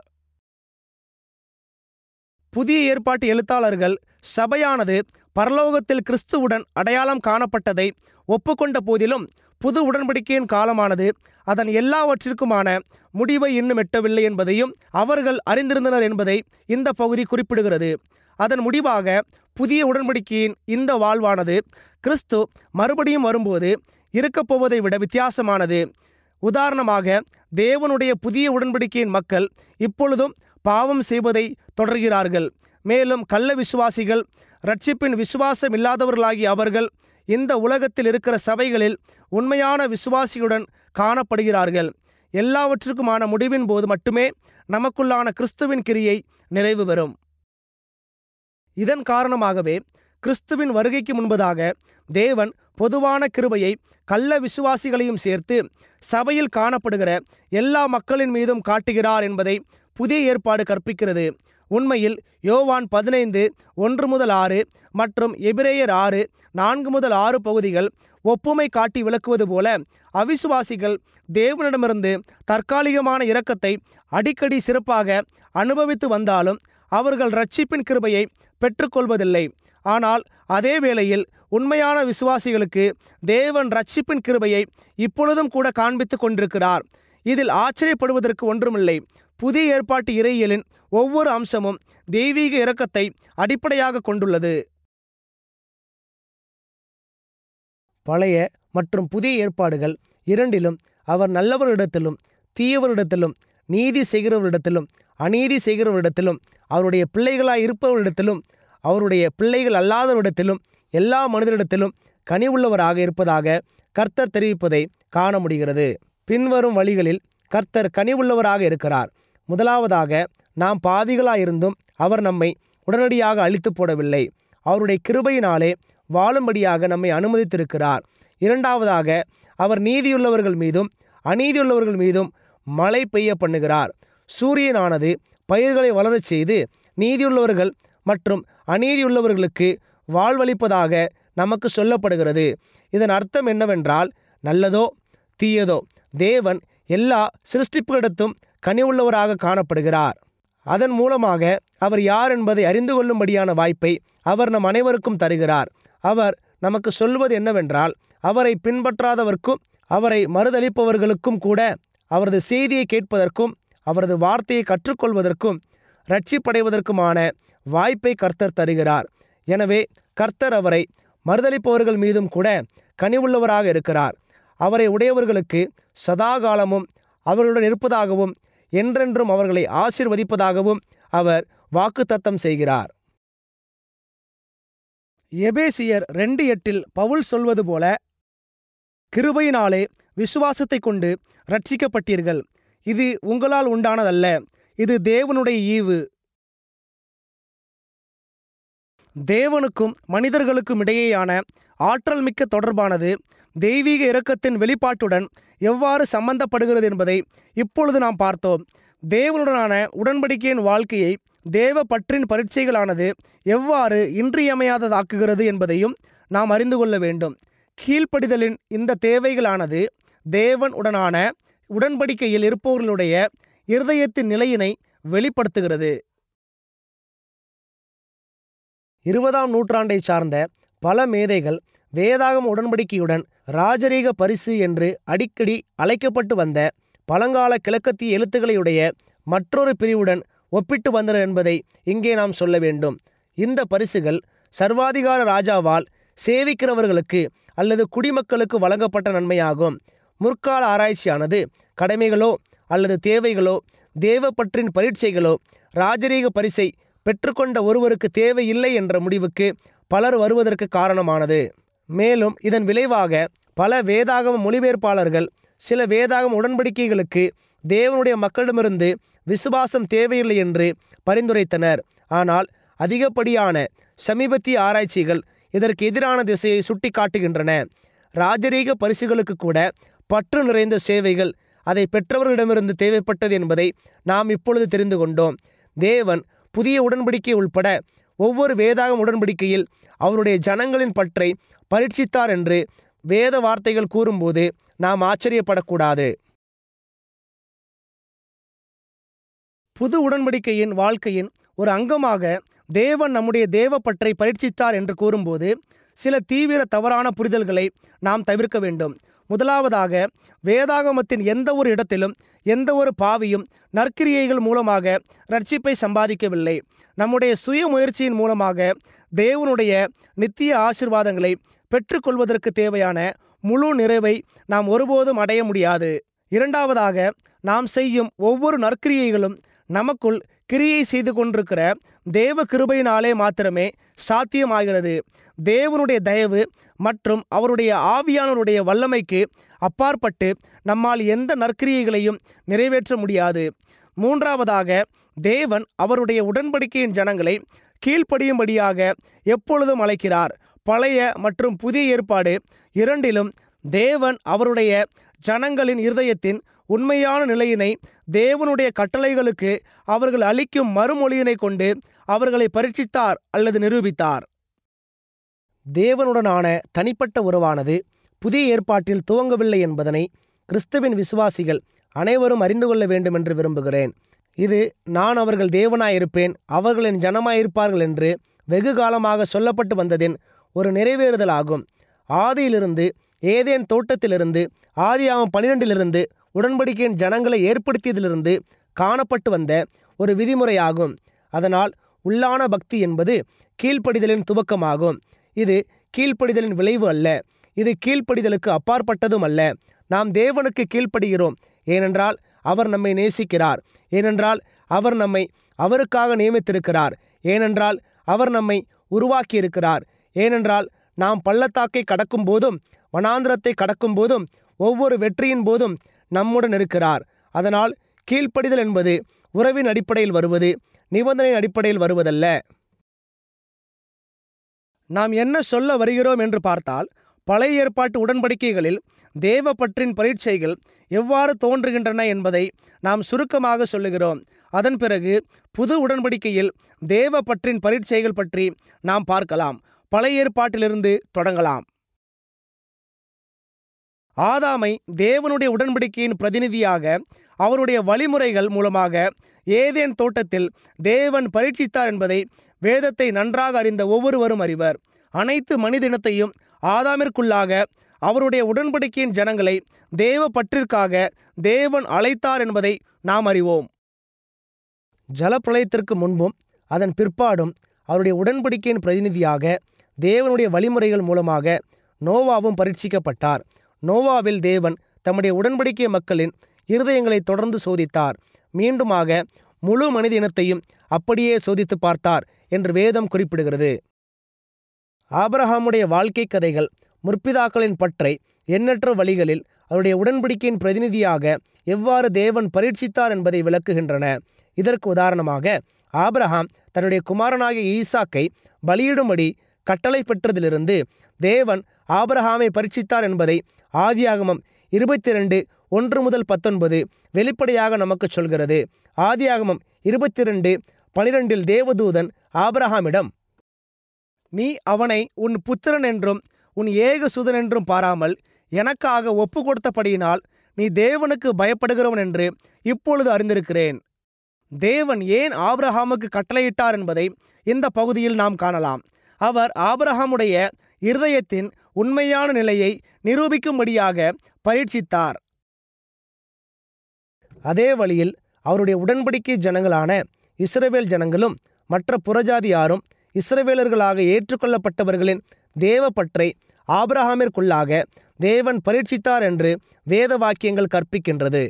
புதிய ஏற்பாட்டு எழுத்தாளர்கள் சபையானது பரலோகத்தில் கிறிஸ்துவுடன் அடையாளம் காணப்பட்டதை ஒப்புக்கொண்ட போதிலும் புது உடன்படிக்கையின் காலமானது அதன் எல்லாவற்றிற்குமான முடிவை இன்னும் எட்டவில்லை என்பதையும் அவர்கள் அறிந்திருந்தனர் என்பதை இந்த பகுதி குறிப்பிடுகிறது அதன் முடிவாக புதிய உடன்படிக்கையின் இந்த வாழ்வானது கிறிஸ்து மறுபடியும் வரும்போது இருக்கப் போவதை விட வித்தியாசமானது உதாரணமாக தேவனுடைய புதிய உடன்படிக்கையின் மக்கள் இப்பொழுதும் பாவம் செய்வதை தொடர்கிறார்கள் மேலும் கள்ள விசுவாசிகள் ரட்சிப்பின் விசுவாசம் இல்லாதவர்களாகிய அவர்கள் இந்த உலகத்தில் இருக்கிற சபைகளில் உண்மையான விசுவாசியுடன் காணப்படுகிறார்கள் எல்லாவற்றுக்குமான முடிவின் போது மட்டுமே நமக்குள்ளான கிறிஸ்துவின் கிரியை நிறைவு பெறும் இதன் காரணமாகவே கிறிஸ்துவின் வருகைக்கு முன்பதாக தேவன் பொதுவான கிருபையை கள்ள விசுவாசிகளையும் சேர்த்து சபையில் காணப்படுகிற எல்லா மக்களின் மீதும் காட்டுகிறார் என்பதை புதிய ஏற்பாடு கற்பிக்கிறது உண்மையில் யோவான் பதினைந்து ஒன்று முதல் ஆறு மற்றும் எபிரேயர் ஆறு நான்கு முதல் ஆறு பகுதிகள் ஒப்புமை காட்டி விளக்குவது போல அவிசுவாசிகள் தேவனிடமிருந்து தற்காலிகமான இரக்கத்தை அடிக்கடி சிறப்பாக அனுபவித்து வந்தாலும் அவர்கள் ரட்சிப்பின் கிருபையை பெற்றுக்கொள்வதில்லை ஆனால் அதே வேளையில் உண்மையான விசுவாசிகளுக்கு தேவன் ரட்சிப்பின் கிருபையை இப்பொழுதும் கூட காண்பித்துக் கொண்டிருக்கிறார் இதில் ஆச்சரியப்படுவதற்கு ஒன்றுமில்லை புதிய ஏற்பாட்டு இறையியலின் ஒவ்வொரு அம்சமும் தெய்வீக இரக்கத்தை அடிப்படையாக கொண்டுள்ளது பழைய மற்றும் புதிய ஏற்பாடுகள் இரண்டிலும் அவர் நல்லவரிடத்திலும் தீயவரிடத்திலும் நீதி செய்கிறவரிடத்திலும் அநீதி செய்கிறவரிடத்திலும் அவருடைய பிள்ளைகளாய் இருப்பவரிடத்திலும் அவருடைய பிள்ளைகள் அல்லாதவரிடத்திலும் எல்லா மனிதரிடத்திலும் கனிவுள்ளவராக இருப்பதாக கர்த்தர் தெரிவிப்பதை காண முடிகிறது பின்வரும் வழிகளில் கர்த்தர் கனிவுள்ளவராக இருக்கிறார் முதலாவதாக நாம் பாவிகளாயிருந்தும் அவர் நம்மை உடனடியாக அழித்து போடவில்லை அவருடைய கிருபையினாலே வாழும்படியாக நம்மை அனுமதித்திருக்கிறார் இரண்டாவதாக அவர் நீதியுள்ளவர்கள் மீதும் அநீதியுள்ளவர்கள் மீதும் மழை பெய்ய பண்ணுகிறார் சூரியனானது பயிர்களை வளரச் செய்து நீதியுள்ளவர்கள் மற்றும் அநீதியுள்ளவர்களுக்கு வாழ்வளிப்பதாக நமக்கு சொல்லப்படுகிறது இதன் அர்த்தம் என்னவென்றால் நல்லதோ தீயதோ தேவன் எல்லா சிருஷ்டிப்புகளிடத்தும் கனிவுள்ளவராக காணப்படுகிறார் அதன் மூலமாக அவர் யார் என்பதை அறிந்து கொள்ளும்படியான வாய்ப்பை அவர் நம் அனைவருக்கும் தருகிறார் அவர் நமக்கு சொல்வது என்னவென்றால் அவரை பின்பற்றாதவர்க்கும் அவரை மறுதளிப்பவர்களுக்கும் கூட அவரது செய்தியை கேட்பதற்கும் அவரது வார்த்தையை கற்றுக்கொள்வதற்கும் ரட்சிப்படைவதற்குமான வாய்ப்பை கர்த்தர் தருகிறார் எனவே கர்த்தர் அவரை மறுதளிப்பவர்கள் மீதும் கூட கனிவுள்ளவராக இருக்கிறார் அவரை உடையவர்களுக்கு சதாகாலமும் அவர்களுடன் இருப்பதாகவும் என்றென்றும் அவர்களை ஆசிர்வதிப்பதாகவும் அவர் வாக்குத்தத்தம் செய்கிறார் எபேசியர் ரெண்டு எட்டில் பவுல் சொல்வது போல கிருபையினாலே விசுவாசத்தை கொண்டு ரட்சிக்கப்பட்டீர்கள் இது உங்களால் உண்டானதல்ல இது தேவனுடைய ஈவு தேவனுக்கும் மனிதர்களுக்கும் இடையேயான ஆற்றல் மிக்க தொடர்பானது தெய்வீக இரக்கத்தின் வெளிப்பாட்டுடன் எவ்வாறு சம்பந்தப்படுகிறது என்பதை இப்பொழுது நாம் பார்த்தோம் தேவனுடனான உடன்படிக்கையின் வாழ்க்கையை தேவ பற்றின் பரீட்சைகளானது எவ்வாறு இன்றியமையாததாக்குகிறது என்பதையும் நாம் அறிந்து கொள்ள வேண்டும் கீழ்ப்படிதலின் இந்த தேவைகளானது தேவன் உடனான உடன்படிக்கையில் இருப்பவர்களுடைய இருதயத்தின் நிலையினை வெளிப்படுத்துகிறது இருபதாம் நூற்றாண்டை சார்ந்த பல மேதைகள் வேதாகம் உடன்படிக்கையுடன் ராஜரீக பரிசு என்று அடிக்கடி அழைக்கப்பட்டு வந்த பழங்கால கிழக்கத்திய எழுத்துக்களையுடைய மற்றொரு பிரிவுடன் ஒப்பிட்டு வந்தனர் என்பதை இங்கே நாம் சொல்ல வேண்டும் இந்த பரிசுகள் சர்வாதிகார ராஜாவால் சேவிக்கிறவர்களுக்கு அல்லது குடிமக்களுக்கு வழங்கப்பட்ட நன்மையாகும் முற்கால ஆராய்ச்சியானது கடமைகளோ அல்லது தேவைகளோ தேவப்பற்றின் பரீட்சைகளோ ராஜரீக பரிசை பெற்றுக்கொண்ட ஒருவருக்கு தேவையில்லை என்ற முடிவுக்கு பலர் வருவதற்கு காரணமானது மேலும் இதன் விளைவாக பல வேதாகம மொழிபெயர்ப்பாளர்கள் சில வேதாகம உடன்படிக்கைகளுக்கு தேவனுடைய மக்களிடமிருந்து விசுவாசம் தேவையில்லை என்று பரிந்துரைத்தனர் ஆனால் அதிகப்படியான சமீபத்திய ஆராய்ச்சிகள் இதற்கு எதிரான திசையை சுட்டிக்காட்டுகின்றன ராஜரீக பரிசுகளுக்கு கூட பற்று நிறைந்த சேவைகள் அதை பெற்றவர்களிடமிருந்து தேவைப்பட்டது என்பதை நாம் இப்பொழுது தெரிந்து கொண்டோம் தேவன் புதிய உடன்படிக்கை உள்பட ஒவ்வொரு வேதாகம் உடன்படிக்கையில் அவருடைய ஜனங்களின் பற்றை பரீட்சித்தார் என்று வேத வார்த்தைகள் கூறும்போது நாம் ஆச்சரியப்படக்கூடாது புது உடன்படிக்கையின் வாழ்க்கையின் ஒரு அங்கமாக தேவன் நம்முடைய தேவ பற்றை பரீட்சித்தார் என்று கூறும்போது சில தீவிர தவறான புரிதல்களை நாம் தவிர்க்க வேண்டும் முதலாவதாக வேதாகமத்தின் எந்த ஒரு இடத்திலும் எந்த ஒரு பாவியும் நற்கிரியைகள் மூலமாக ரட்சிப்பை சம்பாதிக்கவில்லை நம்முடைய சுய முயற்சியின் மூலமாக தேவனுடைய நித்திய ஆசிர்வாதங்களை பெற்றுக்கொள்வதற்கு தேவையான முழு நிறைவை நாம் ஒருபோதும் அடைய முடியாது இரண்டாவதாக நாம் செய்யும் ஒவ்வொரு நற்கிரியைகளும் நமக்குள் கிரியை செய்து கொண்டிருக்கிற தேவ கிருபையினாலே மாத்திரமே சாத்தியமாகிறது தேவனுடைய தயவு மற்றும் அவருடைய ஆவியானவருடைய வல்லமைக்கு அப்பாற்பட்டு நம்மால் எந்த நற்கிரியைகளையும் நிறைவேற்ற முடியாது மூன்றாவதாக தேவன் அவருடைய உடன்படிக்கையின் ஜனங்களை கீழ்ப்படியும்படியாக எப்பொழுதும் அழைக்கிறார் பழைய மற்றும் புதிய ஏற்பாடு இரண்டிலும் தேவன் அவருடைய ஜனங்களின் இருதயத்தின் உண்மையான நிலையினை தேவனுடைய கட்டளைகளுக்கு அவர்கள் அளிக்கும் மறுமொழியினை கொண்டு அவர்களை பரீட்சித்தார் அல்லது நிரூபித்தார் தேவனுடனான தனிப்பட்ட உறவானது புதிய ஏற்பாட்டில் துவங்கவில்லை என்பதனை கிறிஸ்துவின் விசுவாசிகள் அனைவரும் அறிந்து கொள்ள வேண்டும் என்று விரும்புகிறேன் இது நான் அவர்கள் தேவனாயிருப்பேன் அவர்களின் ஜனமாயிருப்பார்கள் என்று வெகு காலமாக சொல்லப்பட்டு வந்ததின் ஒரு நிறைவேறுதலாகும் ஆதியிலிருந்து ஏதேன் தோட்டத்திலிருந்து ஆதியாகம் பனிரெண்டிலிருந்து உடன்படிக்கையின் ஜனங்களை ஏற்படுத்தியதிலிருந்து காணப்பட்டு வந்த ஒரு விதிமுறையாகும் அதனால் உள்ளான பக்தி என்பது கீழ்ப்படிதலின் துவக்கமாகும் இது கீழ்ப்படிதலின் விளைவு அல்ல இது கீழ்ப்படிதலுக்கு அப்பாற்பட்டதும் அல்ல நாம் தேவனுக்கு கீழ்ப்படுகிறோம் ஏனென்றால் அவர் நம்மை நேசிக்கிறார் ஏனென்றால் அவர் நம்மை அவருக்காக நியமித்திருக்கிறார் ஏனென்றால் அவர் நம்மை உருவாக்கியிருக்கிறார் ஏனென்றால் நாம் பள்ளத்தாக்கை கடக்கும் போதும் வனாந்திரத்தை கடக்கும் போதும் ஒவ்வொரு வெற்றியின் போதும் நம்முடன் இருக்கிறார் அதனால் கீழ்ப்படிதல் என்பது உறவின் அடிப்படையில் வருவது நிபந்தனையின் அடிப்படையில் வருவதல்ல நாம் என்ன சொல்ல வருகிறோம் என்று பார்த்தால் பழைய ஏற்பாட்டு உடன்படிக்கைகளில் தேவ பற்றின் பரீட்சைகள் எவ்வாறு தோன்றுகின்றன என்பதை நாம் சுருக்கமாக சொல்லுகிறோம் அதன் பிறகு புது உடன்படிக்கையில் தேவ பற்றின் பரீட்சைகள் பற்றி நாம் பார்க்கலாம் பழைய ஏற்பாட்டிலிருந்து தொடங்கலாம் ஆதாமை தேவனுடைய உடன்படிக்கையின் பிரதிநிதியாக அவருடைய வழிமுறைகள் மூலமாக ஏதேன் தோட்டத்தில் தேவன் பரீட்சித்தார் என்பதை வேதத்தை நன்றாக அறிந்த ஒவ்வொருவரும் அறிவர் அனைத்து மனிதினத்தையும் ஆதாமிற்குள்ளாக அவருடைய உடன்படிக்கையின் ஜனங்களை தேவ பற்றிற்காக தேவன் அழைத்தார் என்பதை நாம் அறிவோம் ஜலப்பிரளயத்திற்கு முன்பும் அதன் பிற்பாடும் அவருடைய உடன்படிக்கையின் பிரதிநிதியாக தேவனுடைய வழிமுறைகள் மூலமாக நோவாவும் பரீட்சிக்கப்பட்டார் நோவாவில் தேவன் தம்முடைய உடன்படிக்கை மக்களின் இருதயங்களை தொடர்ந்து சோதித்தார் மீண்டுமாக முழு மனித இனத்தையும் அப்படியே சோதித்து பார்த்தார் என்று வேதம் குறிப்பிடுகிறது ஆபிரஹாமுடைய வாழ்க்கை கதைகள் முற்பிதாக்களின் பற்றை எண்ணற்ற வழிகளில் அவருடைய உடன்படிக்கையின் பிரதிநிதியாக எவ்வாறு தேவன் பரீட்சித்தார் என்பதை விளக்குகின்றன இதற்கு உதாரணமாக ஆபிரஹாம் தன்னுடைய குமாரனாகிய ஈசாக்கை பலியிடும்படி கட்டளை பெற்றதிலிருந்து தேவன் ஆபிரஹாமை பரீட்சித்தார் என்பதை ஆதியாகமம் இருபத்தி ரெண்டு ஒன்று முதல் பத்தொன்பது வெளிப்படையாக நமக்கு சொல்கிறது ஆதியாகமம் இருபத்தி ரெண்டு பனிரெண்டில் தேவதூதன் ஆபிரஹாமிடம் நீ அவனை உன் புத்திரன் என்றும் உன் ஏகசுதன் என்றும் பாராமல் எனக்காக ஒப்பு கொடுத்தபடியினால் நீ தேவனுக்கு பயப்படுகிறவன் என்று இப்பொழுது அறிந்திருக்கிறேன் தேவன் ஏன் ஆபிரஹாமுக்கு கட்டளையிட்டார் என்பதை இந்த பகுதியில் நாம் காணலாம் அவர் ஆபிரஹாமுடைய இருதயத்தின் உண்மையான நிலையை நிரூபிக்கும்படியாக பரீட்சித்தார் அதே வழியில் அவருடைய உடன்படிக்கை ஜனங்களான இஸ்ரவேல் ஜனங்களும் மற்ற புறஜாதியாரும் இஸ்ரவேலர்களாக ஏற்றுக்கொள்ளப்பட்டவர்களின் தேவ பற்றை ஆபிரஹாமிற்குள்ளாக தேவன் பரீட்சித்தார் என்று வேத வாக்கியங்கள் கற்பிக்கின்றது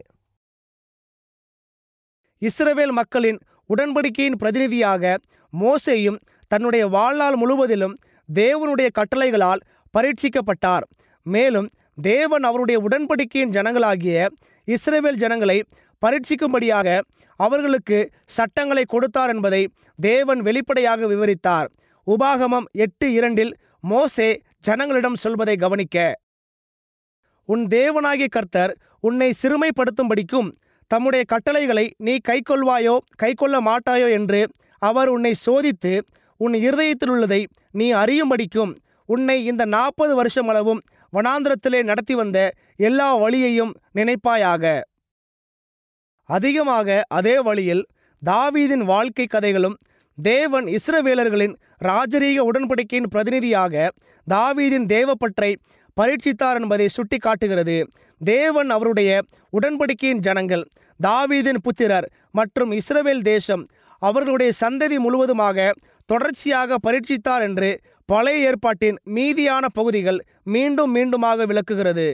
இஸ்ரவேல் மக்களின் உடன்படிக்கையின் பிரதிநிதியாக மோசேயும் தன்னுடைய வாழ்நாள் முழுவதிலும் தேவனுடைய கட்டளைகளால் பரீட்சிக்கப்பட்டார் மேலும் தேவன் அவருடைய உடன்படிக்கையின் ஜனங்களாகிய இஸ்ரவேல் ஜனங்களை பரீட்சிக்கும்படியாக அவர்களுக்கு சட்டங்களை கொடுத்தார் என்பதை தேவன் வெளிப்படையாக விவரித்தார் உபாகமம் எட்டு இரண்டில் மோசே ஜனங்களிடம் சொல்வதை கவனிக்க உன் தேவனாகிய கர்த்தர் உன்னை சிறுமைப்படுத்தும்படிக்கும் தம்முடைய கட்டளைகளை நீ கைக்கொள்வாயோ கைக்கொள்ள மாட்டாயோ என்று அவர் உன்னை சோதித்து உன் இருதயத்தில் உள்ளதை நீ அறியும்படிக்கும் உன்னை இந்த நாற்பது வருஷம் அளவும் வனாந்திரத்திலே நடத்தி வந்த எல்லா வழியையும் நினைப்பாயாக அதிகமாக அதே வழியில் தாவீதின் வாழ்க்கை கதைகளும் தேவன் இஸ்ரவேலர்களின் ராஜரீக உடன்படிக்கையின் பிரதிநிதியாக தாவீதின் தேவப்பற்றை பரீட்சித்தார் என்பதை சுட்டி காட்டுகிறது தேவன் அவருடைய உடன்படிக்கையின் ஜனங்கள் தாவீதின் புத்திரர் மற்றும் இஸ்ரவேல் தேசம் அவர்களுடைய சந்ததி முழுவதுமாக தொடர்ச்சியாக பரீட்சித்தார் என்று பழைய ஏற்பாட்டின் மீதியான பகுதிகள் மீண்டும் மீண்டுமாக விளக்குகிறது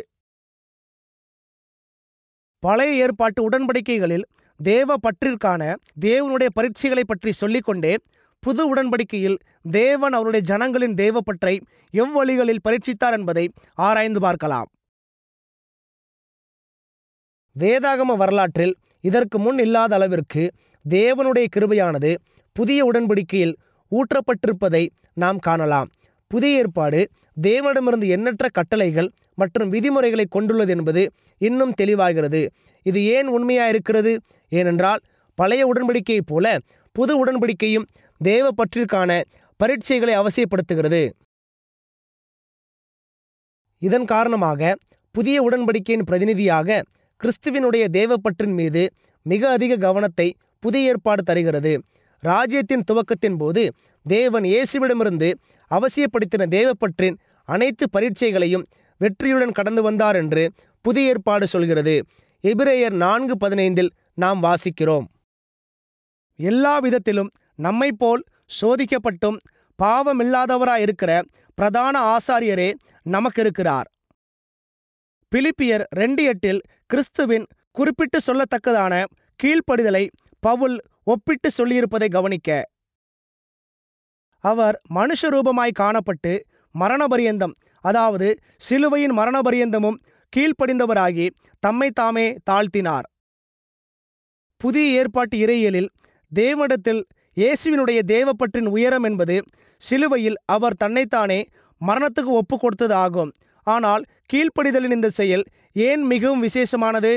பழைய ஏற்பாட்டு உடன்படிக்கைகளில் தேவ பற்றிற்கான தேவனுடைய பரீட்சைகளை பற்றி சொல்லிக்கொண்டே புது உடன்படிக்கையில் தேவன் அவருடைய ஜனங்களின் தேவ பற்றை எவ்வழிகளில் பரீட்சித்தார் என்பதை ஆராய்ந்து பார்க்கலாம் வேதாகம வரலாற்றில் இதற்கு முன் இல்லாத அளவிற்கு தேவனுடைய கிருபையானது புதிய உடன்படிக்கையில் ஊற்றப்பட்டிருப்பதை நாம் காணலாம் புதிய ஏற்பாடு தேவனிடமிருந்து எண்ணற்ற கட்டளைகள் மற்றும் விதிமுறைகளை கொண்டுள்ளது என்பது இன்னும் தெளிவாகிறது இது ஏன் உண்மையாக இருக்கிறது ஏனென்றால் பழைய உடன்படிக்கையைப் போல புது உடன்படிக்கையும் தேவ பற்றிற்கான பரீட்சைகளை அவசியப்படுத்துகிறது இதன் காரணமாக புதிய உடன்படிக்கையின் பிரதிநிதியாக கிறிஸ்துவினுடைய தேவப்பற்றின் மீது மிக அதிக கவனத்தை புதிய ஏற்பாடு தருகிறது ராஜ்யத்தின் துவக்கத்தின் போது தேவன் இயேசுவிடமிருந்து அவசியப்படுத்தின தேவப்பற்றின் அனைத்து பரீட்சைகளையும் வெற்றியுடன் கடந்து வந்தார் என்று புதிய ஏற்பாடு சொல்கிறது எபிரேயர் நான்கு பதினைந்தில் நாம் வாசிக்கிறோம் எல்லா விதத்திலும் நம்மைப் போல் சோதிக்கப்பட்டும் பாவமில்லாதவராயிருக்கிற பிரதான ஆசாரியரே நமக்கு இருக்கிறார் பிலிப்பியர் ரெண்டு எட்டில் கிறிஸ்துவின் குறிப்பிட்டு சொல்லத்தக்கதான கீழ்ப்படிதலை பவுல் ஒப்பிட்டு சொல்லியிருப்பதை கவனிக்க அவர் மனுஷ ரூபமாய் காணப்பட்டு மரணபரியந்தம் அதாவது சிலுவையின் மரணபரியந்தமும் கீழ்ப்படிந்தவராகி தம்மை தாமே தாழ்த்தினார் புதிய ஏற்பாட்டு இறையியலில் தேவனிடத்தில் இயேசுவினுடைய தேவப்பற்றின் உயரம் என்பது சிலுவையில் அவர் தன்னைத்தானே மரணத்துக்கு ஒப்பு கொடுத்தது ஆகும் ஆனால் கீழ்ப்படிதலின் இந்த செயல் ஏன் மிகவும் விசேஷமானது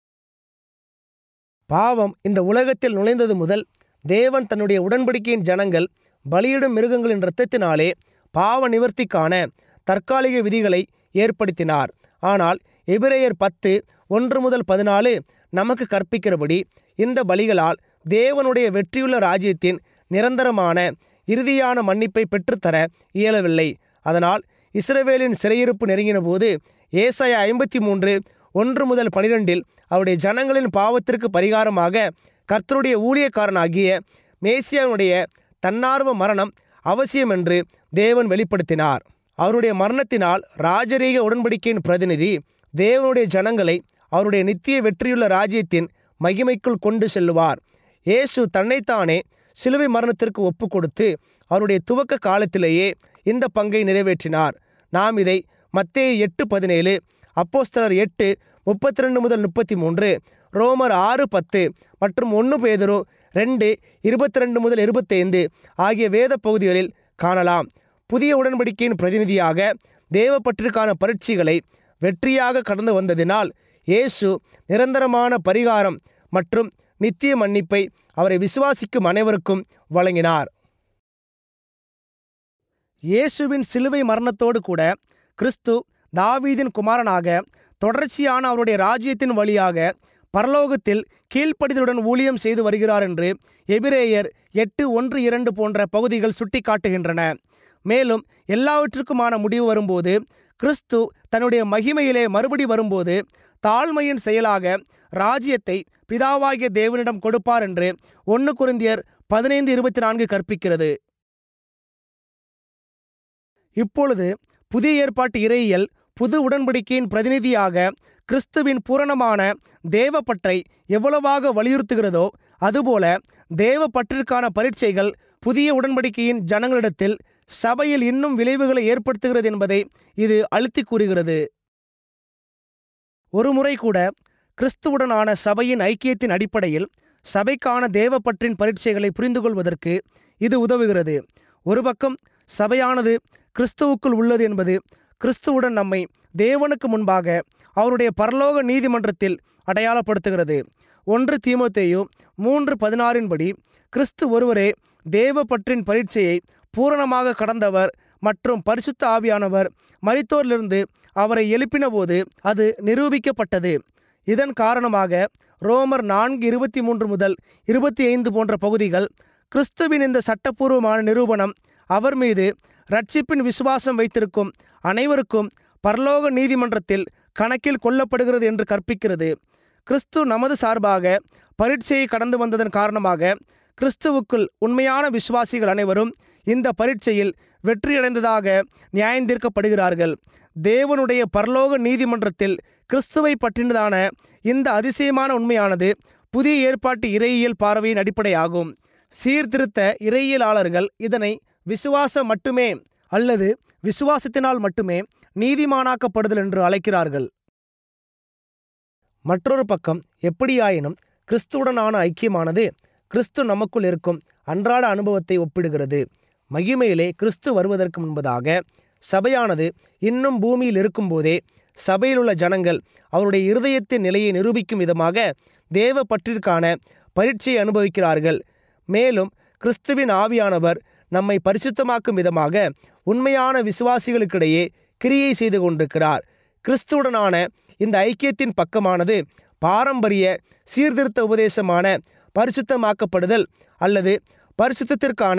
பாவம் இந்த உலகத்தில் நுழைந்தது முதல் தேவன் தன்னுடைய உடன்படிக்கையின் ஜனங்கள் பலியிடும் மிருகங்களின் இரத்தத்தினாலே பாவ நிவர்த்திக்கான தற்காலிக விதிகளை ஏற்படுத்தினார் ஆனால் எபிரேயர் பத்து ஒன்று முதல் பதினாலு நமக்கு கற்பிக்கிறபடி இந்த பலிகளால் தேவனுடைய வெற்றியுள்ள ராஜ்யத்தின் நிரந்தரமான இறுதியான மன்னிப்பை பெற்றுத்தர இயலவில்லை அதனால் இஸ்ரவேலின் சிறையிருப்பு நெருங்கின போது ஏசாய ஐம்பத்தி மூன்று ஒன்று முதல் பனிரெண்டில் அவருடைய ஜனங்களின் பாவத்திற்கு பரிகாரமாக கர்த்தருடைய ஊழியக்காரனாகிய மேசியாவுடைய தன்னார்வ மரணம் அவசியம் என்று தேவன் வெளிப்படுத்தினார் அவருடைய மரணத்தினால் ராஜரீக உடன்படிக்கையின் பிரதிநிதி தேவனுடைய ஜனங்களை அவருடைய நித்திய வெற்றியுள்ள ராஜ்யத்தின் மகிமைக்குள் கொண்டு செல்லுவார் இயேசு தன்னைத்தானே சிலுவை மரணத்திற்கு ஒப்பு கொடுத்து அவருடைய துவக்க காலத்திலேயே இந்த பங்கை நிறைவேற்றினார் நாம் இதை மத்தேயு எட்டு பதினேழு அப்போஸ்தலர் எட்டு முப்பத்தி ரெண்டு முதல் முப்பத்தி மூன்று ரோமர் ஆறு பத்து மற்றும் ஒன்று பேதரு ரெண்டு இருபத்தி ரெண்டு முதல் இருபத்தைந்து ஆகிய வேத பகுதிகளில் காணலாம் புதிய உடன்படிக்கையின் பிரதிநிதியாக தேவப்பற்றிற்கான பரீட்சைகளை வெற்றியாக கடந்து வந்ததினால் இயேசு நிரந்தரமான பரிகாரம் மற்றும் நித்திய மன்னிப்பை அவரை விசுவாசிக்கும் அனைவருக்கும் வழங்கினார் இயேசுவின் சிலுவை மரணத்தோடு கூட கிறிஸ்து தாவீதின் குமாரனாக தொடர்ச்சியான அவருடைய ராஜ்யத்தின் வழியாக பரலோகத்தில் கீழ்ப்படிதலுடன் ஊழியம் செய்து வருகிறார் என்று எபிரேயர் எட்டு ஒன்று இரண்டு போன்ற பகுதிகள் சுட்டிக்காட்டுகின்றன மேலும் எல்லாவற்றுக்குமான முடிவு வரும்போது கிறிஸ்து தன்னுடைய மகிமையிலே மறுபடி வரும்போது தாழ்மையின் செயலாக ராஜ்யத்தை பிதாவாகிய தேவனிடம் கொடுப்பார் என்று ஒன்று குருந்தியர் பதினைந்து இருபத்தி நான்கு கற்பிக்கிறது இப்பொழுது புதிய ஏற்பாட்டு இறையியல் புது உடன்படிக்கையின் பிரதிநிதியாக கிறிஸ்துவின் பூரணமான தேவப்பற்றை எவ்வளவாக வலியுறுத்துகிறதோ அதுபோல தேவப்பற்றிற்கான பரீட்சைகள் புதிய உடன்படிக்கையின் ஜனங்களிடத்தில் சபையில் இன்னும் விளைவுகளை ஏற்படுத்துகிறது என்பதை இது அழுத்தி கூறுகிறது ஒருமுறை கூட கிறிஸ்துவுடனான சபையின் ஐக்கியத்தின் அடிப்படையில் சபைக்கான தேவப்பற்றின் பரீட்சைகளை புரிந்து கொள்வதற்கு இது உதவுகிறது ஒரு பக்கம் சபையானது கிறிஸ்துவுக்குள் உள்ளது என்பது கிறிஸ்துவுடன் நம்மை தேவனுக்கு முன்பாக அவருடைய பரலோக நீதிமன்றத்தில் அடையாளப்படுத்துகிறது ஒன்று தீமோத்தேயு மூன்று பதினாறின்படி கிறிஸ்து ஒருவரே தேவப்பற்றின் பரீட்சையை பூரணமாக கடந்தவர் மற்றும் பரிசுத்த ஆவியானவர் மரித்தோரிலிருந்து அவரை எழுப்பினபோது அது நிரூபிக்கப்பட்டது இதன் காரணமாக ரோமர் நான்கு இருபத்தி மூன்று முதல் இருபத்தி ஐந்து போன்ற பகுதிகள் கிறிஸ்துவின் இந்த சட்டப்பூர்வமான நிரூபணம் அவர் மீது ரட்சிப்பின் விசுவாசம் வைத்திருக்கும் அனைவருக்கும் பரலோக நீதிமன்றத்தில் கணக்கில் கொள்ளப்படுகிறது என்று கற்பிக்கிறது கிறிஸ்து நமது சார்பாக பரீட்சையை கடந்து வந்ததன் காரணமாக கிறிஸ்துவுக்குள் உண்மையான விசுவாசிகள் அனைவரும் இந்த பரீட்சையில் வெற்றியடைந்ததாக நியாயந்தீர்க்கப்படுகிறார்கள் தேவனுடைய பரலோக நீதிமன்றத்தில் கிறிஸ்துவை பற்றினதான இந்த அதிசயமான உண்மையானது புதிய ஏற்பாட்டு இறையியல் பார்வையின் அடிப்படையாகும் சீர்திருத்த இறையியலாளர்கள் இதனை விசுவாசம் மட்டுமே அல்லது விசுவாசத்தினால் மட்டுமே நீதிமானாக்கப்படுதல் என்று அழைக்கிறார்கள் மற்றொரு பக்கம் எப்படியாயினும் கிறிஸ்துவுடனான ஐக்கியமானது கிறிஸ்து நமக்குள் இருக்கும் அன்றாட அனுபவத்தை ஒப்பிடுகிறது மகிமையிலே கிறிஸ்து வருவதற்கு முன்பதாக சபையானது இன்னும் பூமியில் இருக்கும்போதே சபையில் உள்ள ஜனங்கள் அவருடைய இருதயத்தின் நிலையை நிரூபிக்கும் விதமாக தேவ பற்றிற்கான பரீட்சையை அனுபவிக்கிறார்கள் மேலும் கிறிஸ்துவின் ஆவியானவர் நம்மை பரிசுத்தமாக்கும் விதமாக உண்மையான விசுவாசிகளுக்கிடையே கிரியை செய்து கொண்டிருக்கிறார் கிறிஸ்துவுடனான இந்த ஐக்கியத்தின் பக்கமானது பாரம்பரிய சீர்திருத்த உபதேசமான பரிசுத்தமாக்கப்படுதல் அல்லது பரிசுத்தத்திற்கான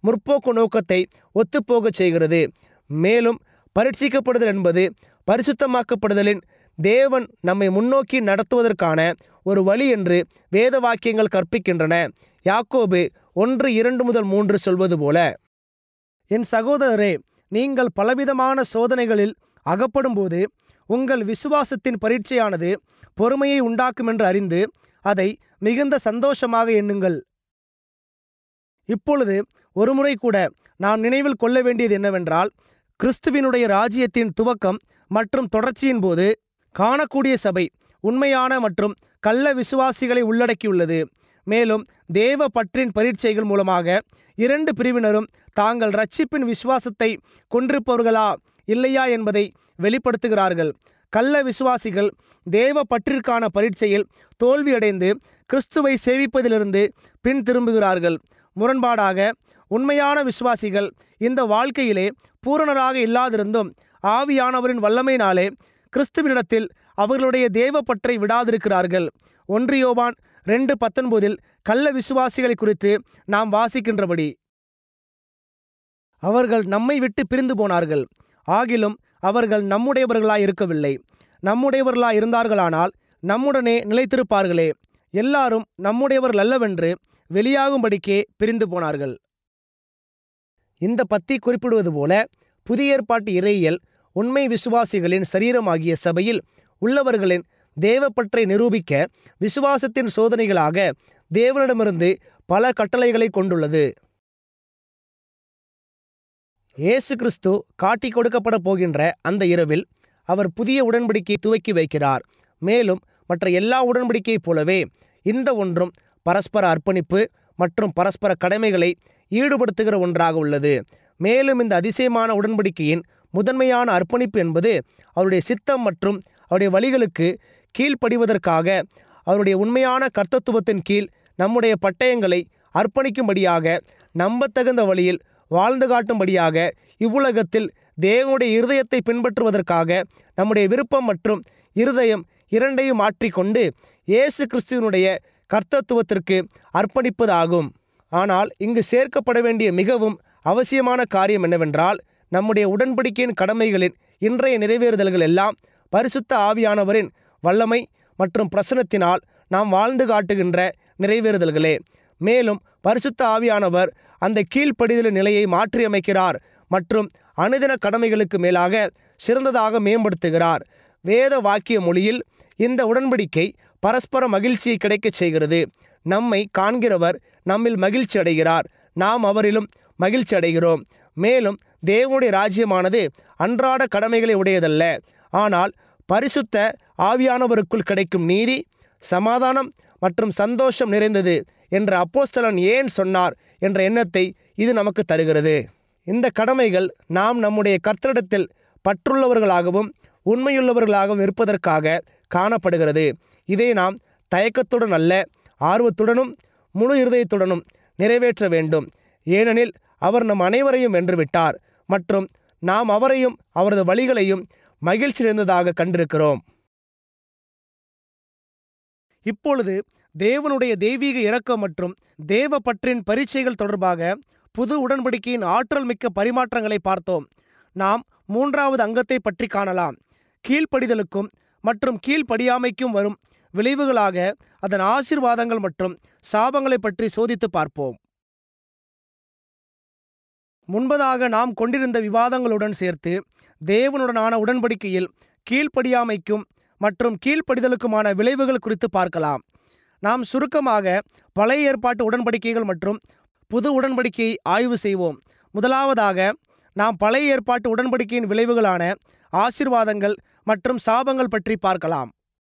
முற்போக்கு நோக்கத்தை ஒத்துப்போகச் செய்கிறது மேலும் பரீட்சிக்கப்படுதல் என்பது பரிசுத்தமாக்கப்படுதலின் தேவன் நம்மை முன்னோக்கி நடத்துவதற்கான ஒரு வழி என்று வேத வாக்கியங்கள் கற்பிக்கின்றன யாக்கோபு ஒன்று இரண்டு முதல் மூன்று சொல்வது போல என் சகோதரரே நீங்கள் பலவிதமான சோதனைகளில் அகப்படும்போது உங்கள் விசுவாசத்தின் பரீட்சையானது பொறுமையை உண்டாக்கும் என்று அறிந்து அதை மிகுந்த சந்தோஷமாக எண்ணுங்கள் இப்பொழுது ஒருமுறை கூட நாம் நினைவில் கொள்ள வேண்டியது என்னவென்றால் கிறிஸ்துவினுடைய ராஜ்யத்தின் துவக்கம் மற்றும் தொடர்ச்சியின் போது காணக்கூடிய சபை உண்மையான மற்றும் கள்ள விசுவாசிகளை உள்ளடக்கியுள்ளது மேலும் தேவ பற்றின் பரீட்சைகள் மூலமாக இரண்டு பிரிவினரும் தாங்கள் ரட்சிப்பின் விசுவாசத்தை கொண்டிருப்பவர்களா இல்லையா என்பதை வெளிப்படுத்துகிறார்கள் கள்ள விசுவாசிகள் தேவ பற்றிற்கான பரீட்சையில் தோல்வியடைந்து கிறிஸ்துவை சேவிப்பதிலிருந்து பின் திரும்புகிறார்கள் முரண்பாடாக உண்மையான விசுவாசிகள் இந்த வாழ்க்கையிலே பூரணராக இல்லாதிருந்தும் ஆவியானவரின் வல்லமையினாலே கிறிஸ்துவினிடத்தில் அவர்களுடைய தேவ பற்றை விடாதிருக்கிறார்கள் ஒன்றியோவான் ரெண்டு பத்தொன்பதில் கள்ள விசுவாசிகளை குறித்து நாம் வாசிக்கின்றபடி அவர்கள் நம்மை விட்டு பிரிந்து போனார்கள் ஆகிலும் அவர்கள் நம்முடையவர்களாய் இருக்கவில்லை நம்முடையவர்களாய் இருந்தார்களானால் நம்முடனே நிலைத்திருப்பார்களே எல்லாரும் நம்முடையவர்கள் அல்லவென்று வெளியாகும்படிக்கே பிரிந்து போனார்கள் இந்த பத்தி குறிப்பிடுவது போல புதிய ஏற்பாட்டு இறையியல் உண்மை விசுவாசிகளின் சரீரமாகிய சபையில் உள்ளவர்களின் தேவப்பற்றை நிரூபிக்க விசுவாசத்தின் சோதனைகளாக தேவனிடமிருந்து பல கட்டளைகளை கொண்டுள்ளது இயேசு கிறிஸ்து காட்டி கொடுக்கப்பட போகின்ற அந்த இரவில் அவர் புதிய உடன்படிக்கையை துவக்கி வைக்கிறார் மேலும் மற்ற எல்லா உடன்படிக்கையைப் போலவே இந்த ஒன்றும் பரஸ்பர அர்ப்பணிப்பு மற்றும் பரஸ்பர கடமைகளை ஈடுபடுத்துகிற ஒன்றாக உள்ளது மேலும் இந்த அதிசயமான உடன்படிக்கையின் முதன்மையான அர்ப்பணிப்பு என்பது அவருடைய சித்தம் மற்றும் அவருடைய வழிகளுக்கு கீழ்ப்படிவதற்காக அவருடைய உண்மையான கர்த்தத்துவத்தின் கீழ் நம்முடைய பட்டயங்களை அர்ப்பணிக்கும்படியாக நம்பத்தகுந்த வழியில் வாழ்ந்து காட்டும்படியாக இவ்வுலகத்தில் தேவனுடைய இருதயத்தை பின்பற்றுவதற்காக நம்முடைய விருப்பம் மற்றும் இருதயம் இரண்டையும் மாற்றிக்கொண்டு இயேசு கிறிஸ்துவனுடைய கர்த்தத்துவத்திற்கு அர்ப்பணிப்பதாகும் ஆனால் இங்கு சேர்க்கப்பட வேண்டிய மிகவும் அவசியமான காரியம் என்னவென்றால் நம்முடைய உடன்படிக்கையின் கடமைகளின் இன்றைய நிறைவேறுதல்கள் எல்லாம் பரிசுத்த ஆவியானவரின் வல்லமை மற்றும் பிரசனத்தினால் நாம் வாழ்ந்து காட்டுகின்ற நிறைவேறுதல்களே மேலும் பரிசுத்த ஆவியானவர் அந்த கீழ்ப்படிதல் நிலையை மாற்றியமைக்கிறார் மற்றும் அனுதின கடமைகளுக்கு மேலாக சிறந்ததாக மேம்படுத்துகிறார் வேத வாக்கிய மொழியில் இந்த உடன்படிக்கை பரஸ்பர மகிழ்ச்சியை கிடைக்கச் செய்கிறது நம்மை காண்கிறவர் நம்மில் மகிழ்ச்சி அடைகிறார் நாம் அவரிலும் மகிழ்ச்சி அடைகிறோம் மேலும் தேவனுடைய ராஜ்யமானது அன்றாட கடமைகளை உடையதல்ல ஆனால் பரிசுத்த ஆவியானவருக்குள் கிடைக்கும் நீதி சமாதானம் மற்றும் சந்தோஷம் நிறைந்தது என்ற அப்போஸ்தலன் ஏன் சொன்னார் என்ற எண்ணத்தை இது நமக்கு தருகிறது இந்த கடமைகள் நாம் நம்முடைய கர்த்தரிடத்தில் பற்றுள்ளவர்களாகவும் உண்மையுள்ளவர்களாகவும் இருப்பதற்காக காணப்படுகிறது இதை நாம் தயக்கத்துடன் அல்ல ஆர்வத்துடனும் முழு இருதயத்துடனும் நிறைவேற்ற வேண்டும் ஏனெனில் அவர் நம் அனைவரையும் வென்றுவிட்டார் மற்றும் நாம் அவரையும் அவரது வழிகளையும் மகிழ்ச்சி நிறைந்ததாக கண்டிருக்கிறோம் இப்பொழுது தேவனுடைய தெய்வீக இரக்கம் மற்றும் தேவ பற்றின் பரீட்சைகள் தொடர்பாக புது உடன்படிக்கையின் ஆற்றல் மிக்க பரிமாற்றங்களை பார்த்தோம் நாம் மூன்றாவது அங்கத்தை பற்றி காணலாம் கீழ்ப்படிதலுக்கும் மற்றும் கீழ்ப்படியாமைக்கும் வரும் விளைவுகளாக அதன் ஆசீர்வாதங்கள் மற்றும் சாபங்களை பற்றி சோதித்து பார்ப்போம் முன்பதாக நாம் கொண்டிருந்த விவாதங்களுடன் சேர்த்து தேவனுடனான உடன்படிக்கையில் கீழ்ப்படியாமைக்கும் மற்றும் கீழ்ப்படிதலுக்குமான விளைவுகள் குறித்து பார்க்கலாம் நாம் சுருக்கமாக பழைய ஏற்பாட்டு உடன்படிக்கைகள் மற்றும் புது உடன்படிக்கையை ஆய்வு செய்வோம் முதலாவதாக நாம் பழைய ஏற்பாட்டு உடன்படிக்கையின் விளைவுகளான ஆசிர்வாதங்கள் மற்றும் சாபங்கள் பற்றி பார்க்கலாம்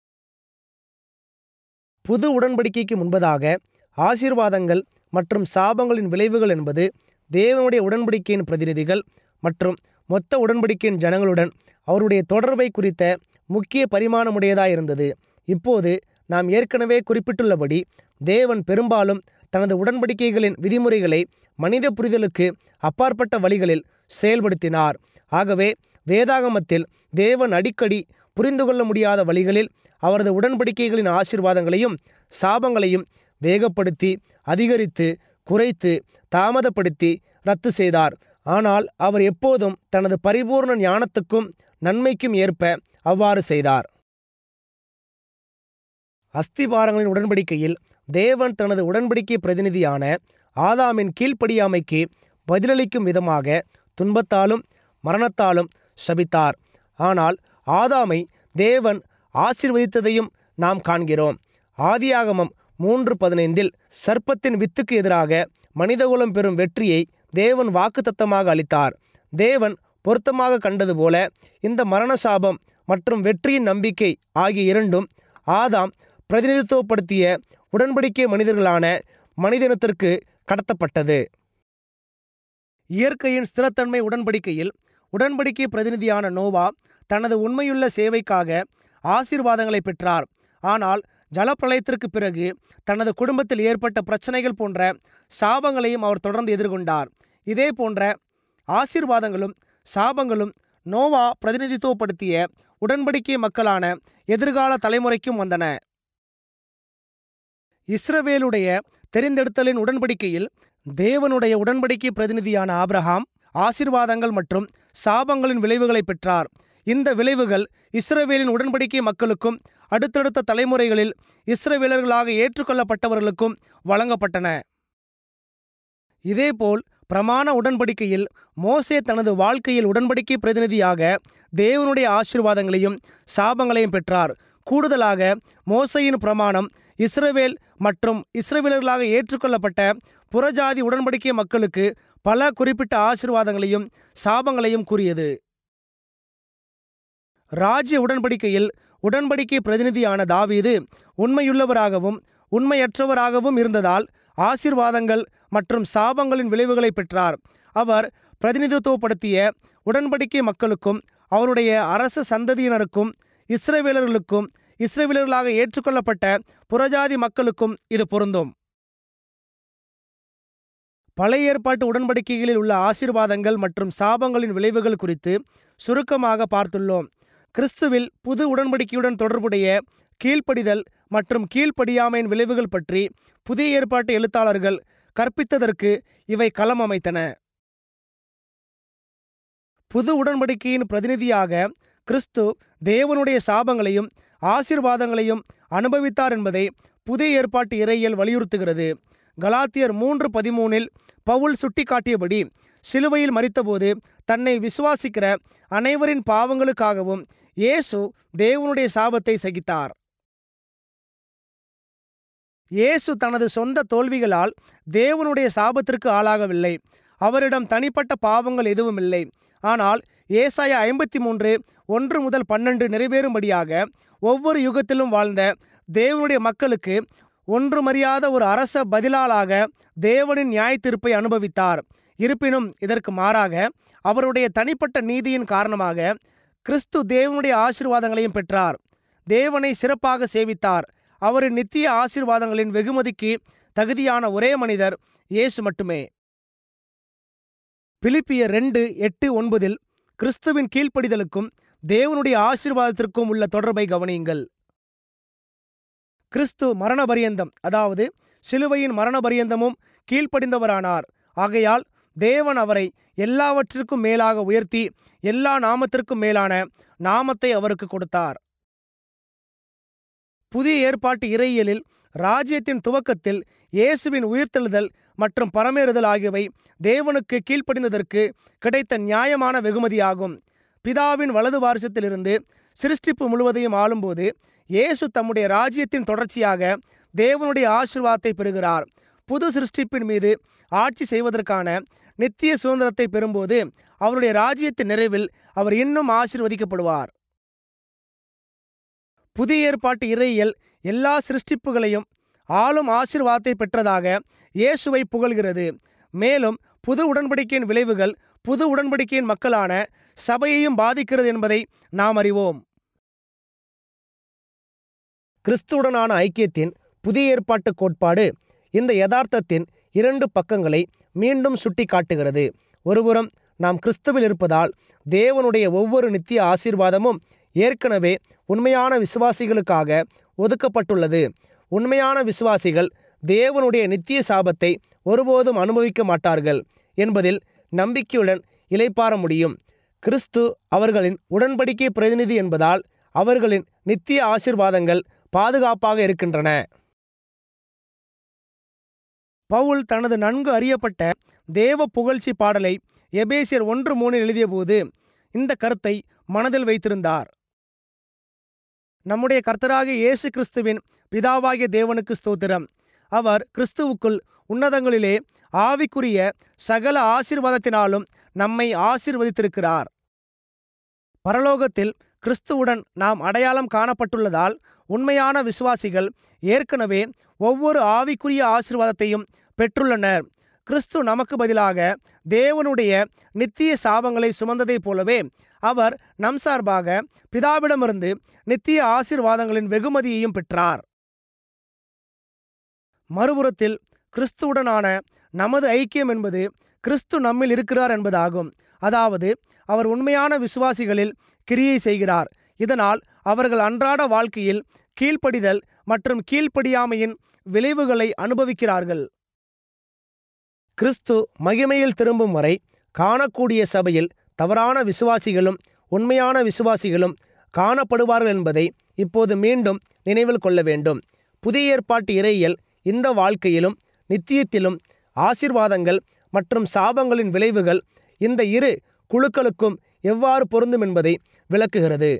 புது உடன்படிக்கைக்கு முன்பதாக ஆசீர்வாதங்கள் மற்றும் சாபங்களின் விளைவுகள் என்பது தேவனுடைய உடன்படிக்கையின் பிரதிநிதிகள் மற்றும் மொத்த உடன்படிக்கையின் ஜனங்களுடன் அவருடைய தொடர்பை குறித்த முக்கிய பரிமாணமுடையதாயிருந்தது இப்போது நாம் ஏற்கனவே குறிப்பிட்டுள்ளபடி தேவன் பெரும்பாலும் தனது உடன்படிக்கைகளின் விதிமுறைகளை மனித புரிதலுக்கு அப்பாற்பட்ட வழிகளில் செயல்படுத்தினார் ஆகவே வேதாகமத்தில் தேவன் அடிக்கடி புரிந்து கொள்ள முடியாத வழிகளில் அவரது உடன்படிக்கைகளின் ஆசீர்வாதங்களையும் சாபங்களையும் வேகப்படுத்தி அதிகரித்து குறைத்து தாமதப்படுத்தி ரத்து செய்தார் ஆனால் அவர் எப்போதும் தனது பரிபூர்ண ஞானத்துக்கும் நன்மைக்கும் ஏற்ப அவ்வாறு செய்தார் அஸ்திபாரங்களின் உடன்படிக்கையில் தேவன் தனது உடன்படிக்கை பிரதிநிதியான ஆதாமின் கீழ்ப்படியாமைக்கு பதிலளிக்கும் விதமாக துன்பத்தாலும் மரணத்தாலும் சபித்தார் ஆனால் ஆதாமை தேவன் ஆசிர்வதித்ததையும் நாம் காண்கிறோம் ஆதியாகமம் மூன்று பதினைந்தில் சர்ப்பத்தின் வித்துக்கு எதிராக மனிதகுலம் பெறும் வெற்றியை தேவன் வாக்குத்தத்தமாக அளித்தார் தேவன் பொருத்தமாக கண்டது போல இந்த மரண சாபம் மற்றும் வெற்றியின் நம்பிக்கை ஆகிய இரண்டும் ஆதாம் பிரதிநிதித்துவப்படுத்திய உடன்படிக்கை மனிதர்களான மனிதனத்திற்கு கடத்தப்பட்டது இயற்கையின் ஸ்திரத்தன்மை உடன்படிக்கையில் உடன்படிக்கை பிரதிநிதியான நோவா தனது உண்மையுள்ள சேவைக்காக ஆசீர்வாதங்களை பெற்றார் ஆனால் ஜலப்பிரளயத்திற்கு பிறகு தனது குடும்பத்தில் ஏற்பட்ட பிரச்சனைகள் போன்ற சாபங்களையும் அவர் தொடர்ந்து எதிர்கொண்டார் இதே போன்ற ஆசீர்வாதங்களும் சாபங்களும் நோவா பிரதிநிதித்துவப்படுத்திய உடன்படிக்கை மக்களான எதிர்கால தலைமுறைக்கும் வந்தன இஸ்ரவேலுடைய தெரிந்தெடுத்தலின் உடன்படிக்கையில் தேவனுடைய உடன்படிக்கை பிரதிநிதியான ஆபிரகாம் ஆசீர்வாதங்கள் மற்றும் சாபங்களின் விளைவுகளை பெற்றார் இந்த விளைவுகள் இஸ்ரவேலின் உடன்படிக்கை மக்களுக்கும் அடுத்தடுத்த தலைமுறைகளில் இஸ்ரவேலர்களாக ஏற்றுக்கொள்ளப்பட்டவர்களுக்கும் வழங்கப்பட்டன இதேபோல் பிரமாண உடன்படிக்கையில் மோசே தனது வாழ்க்கையில் உடன்படிக்கை பிரதிநிதியாக தேவனுடைய ஆசீர்வாதங்களையும் சாபங்களையும் பெற்றார் கூடுதலாக மோசையின் பிரமாணம் இஸ்ரவேல் மற்றும் இஸ்ரவேலர்களாக ஏற்றுக்கொள்ளப்பட்ட புறஜாதி உடன்படிக்கை மக்களுக்கு பல குறிப்பிட்ட ஆசீர்வாதங்களையும் சாபங்களையும் கூறியது ராஜ்ய உடன்படிக்கையில் உடன்படிக்கை பிரதிநிதியான தாவீது உண்மையுள்ளவராகவும் உண்மையற்றவராகவும் இருந்ததால் ஆசீர்வாதங்கள் மற்றும் சாபங்களின் விளைவுகளை பெற்றார் அவர் பிரதிநிதித்துவப்படுத்திய உடன்படிக்கை மக்களுக்கும் அவருடைய அரச சந்ததியினருக்கும் இஸ்ரவேலர்களுக்கும் இஸ்ரவேலர்களாக ஏற்றுக்கொள்ளப்பட்ட புறஜாதி மக்களுக்கும் இது பொருந்தும் பழைய ஏற்பாட்டு உடன்படிக்கைகளில் உள்ள ஆசீர்வாதங்கள் மற்றும் சாபங்களின் விளைவுகள் குறித்து சுருக்கமாக பார்த்துள்ளோம் கிறிஸ்துவில் புது உடன்படிக்கையுடன் தொடர்புடைய கீழ்ப்படிதல் மற்றும் கீழ்ப்படியாமையின் விளைவுகள் பற்றி புதிய ஏற்பாட்டு எழுத்தாளர்கள் கற்பித்ததற்கு இவை களம் அமைத்தன புது உடன்படிக்கையின் பிரதிநிதியாக கிறிஸ்து தேவனுடைய சாபங்களையும் ஆசீர்வாதங்களையும் அனுபவித்தார் என்பதை புதிய ஏற்பாட்டு இறையியல் வலியுறுத்துகிறது கலாத்தியர் மூன்று பதிமூனில் பவுல் சுட்டிக்காட்டியபடி சிலுவையில் மறித்தபோது தன்னை விசுவாசிக்கிற அனைவரின் பாவங்களுக்காகவும் இயேசு தேவனுடைய சாபத்தை சகித்தார் இயேசு தனது சொந்த தோல்விகளால் தேவனுடைய சாபத்திற்கு ஆளாகவில்லை அவரிடம் தனிப்பட்ட பாவங்கள் எதுவும் இல்லை ஆனால் ஏசாயா ஐம்பத்தி மூன்று ஒன்று முதல் பன்னெண்டு நிறைவேறும்படியாக ஒவ்வொரு யுகத்திலும் வாழ்ந்த தேவனுடைய மக்களுக்கு ஒன்றுமறியாத ஒரு அரச பதிலாளாக தேவனின் நியாய தீர்ப்பை அனுபவித்தார் இருப்பினும் இதற்கு மாறாக அவருடைய தனிப்பட்ட நீதியின் காரணமாக கிறிஸ்து தேவனுடைய ஆசீர்வாதங்களையும் பெற்றார் தேவனை சிறப்பாக சேவித்தார் அவரின் நித்திய ஆசீர்வாதங்களின் வெகுமதிக்கு தகுதியான ஒரே மனிதர் இயேசு மட்டுமே பிலிப்பியர் ரெண்டு எட்டு ஒன்பதில் கிறிஸ்துவின் கீழ்ப்படிதலுக்கும் தேவனுடைய ஆசீர்வாதத்திற்கும் உள்ள தொடர்பை கவனியுங்கள் கிறிஸ்து மரண பரியந்தம் அதாவது சிலுவையின் மரண பரியந்தமும் கீழ்ப்படிந்தவரானார் ஆகையால் தேவன் அவரை எல்லாவற்றிற்கும் மேலாக உயர்த்தி எல்லா நாமத்திற்கும் மேலான நாமத்தை அவருக்கு கொடுத்தார் புதிய ஏற்பாட்டு இறையியலில் ராஜ்யத்தின் துவக்கத்தில் இயேசுவின் உயிர்த்தெழுதல் மற்றும் பரமேறுதல் ஆகியவை தேவனுக்கு கீழ்ப்படிந்ததற்கு கிடைத்த நியாயமான வெகுமதியாகும் பிதாவின் வலது வாரிசத்திலிருந்து சிருஷ்டிப்பு முழுவதையும் ஆளும்போது இயேசு தம்முடைய ராஜ்யத்தின் தொடர்ச்சியாக தேவனுடைய ஆசீர்வாதத்தை பெறுகிறார் புது சிருஷ்டிப்பின் மீது ஆட்சி செய்வதற்கான நித்திய சுதந்திரத்தை பெறும்போது அவருடைய ராஜ்யத்தின் நிறைவில் அவர் இன்னும் ஆசீர்வதிக்கப்படுவார் புதிய ஏற்பாட்டு இறையியல் எல்லா சிருஷ்டிப்புகளையும் ஆளும் ஆசீர்வாதத்தை பெற்றதாக இயேசுவை புகழ்கிறது மேலும் புது உடன்படிக்கையின் விளைவுகள் புது உடன்படிக்கையின் மக்களான சபையையும் பாதிக்கிறது என்பதை நாம் அறிவோம் கிறிஸ்துவுடனான ஐக்கியத்தின் புதிய ஏற்பாட்டு கோட்பாடு இந்த யதார்த்தத்தின் இரண்டு பக்கங்களை மீண்டும் சுட்டி காட்டுகிறது ஒருபுறம் நாம் கிறிஸ்துவில் இருப்பதால் தேவனுடைய ஒவ்வொரு நித்திய ஆசீர்வாதமும் ஏற்கனவே உண்மையான விசுவாசிகளுக்காக ஒதுக்கப்பட்டுள்ளது உண்மையான விசுவாசிகள் தேவனுடைய நித்திய சாபத்தை ஒருபோதும் அனுபவிக்க மாட்டார்கள் என்பதில் நம்பிக்கையுடன் இளைப்பாற முடியும் கிறிஸ்து அவர்களின் உடன்படிக்கை பிரதிநிதி என்பதால் அவர்களின் நித்திய ஆசிர்வாதங்கள் பாதுகாப்பாக இருக்கின்றன பவுல் தனது நன்கு அறியப்பட்ட தேவ புகழ்ச்சி பாடலை எபேசியர் ஒன்று மூணில் எழுதியபோது இந்த கருத்தை மனதில் வைத்திருந்தார் நம்முடைய கர்த்தராகிய இயேசு கிறிஸ்துவின் பிதாவாகிய தேவனுக்கு ஸ்தோத்திரம் அவர் கிறிஸ்துவுக்குள் உன்னதங்களிலே ஆவிக்குரிய சகல ஆசீர்வாதத்தினாலும் நம்மை ஆசீர்வதித்திருக்கிறார் பரலோகத்தில் கிறிஸ்துவுடன் நாம் அடையாளம் காணப்பட்டுள்ளதால் உண்மையான விசுவாசிகள் ஏற்கனவே ஒவ்வொரு ஆவிக்குரிய ஆசீர்வாதத்தையும் பெற்றுள்ளனர் கிறிஸ்து நமக்கு பதிலாக தேவனுடைய நித்திய சாபங்களை சுமந்ததைப் போலவே அவர் நம் சார்பாக பிதாவிடமிருந்து நித்திய ஆசீர்வாதங்களின் வெகுமதியையும் பெற்றார் மறுபுறத்தில் கிறிஸ்துவுடனான நமது ஐக்கியம் என்பது கிறிஸ்து நம்மில் இருக்கிறார் என்பதாகும் அதாவது அவர் உண்மையான விசுவாசிகளில் கிரியை செய்கிறார் இதனால் அவர்கள் அன்றாட வாழ்க்கையில் கீழ்ப்படிதல் மற்றும் கீழ்ப்படியாமையின் விளைவுகளை அனுபவிக்கிறார்கள் கிறிஸ்து மகிமையில் திரும்பும் வரை காணக்கூடிய சபையில் தவறான விசுவாசிகளும் உண்மையான விசுவாசிகளும் காணப்படுவார்கள் என்பதை இப்போது மீண்டும் நினைவில் கொள்ள வேண்டும் புதிய ஏற்பாட்டு இறையியல் இந்த வாழ்க்கையிலும் நித்தியத்திலும் ஆசிர்வாதங்கள் மற்றும் சாபங்களின் விளைவுகள் இந்த இரு குழுக்களுக்கும் எவ்வாறு பொருந்தும் என்பதை விளக்குகிறது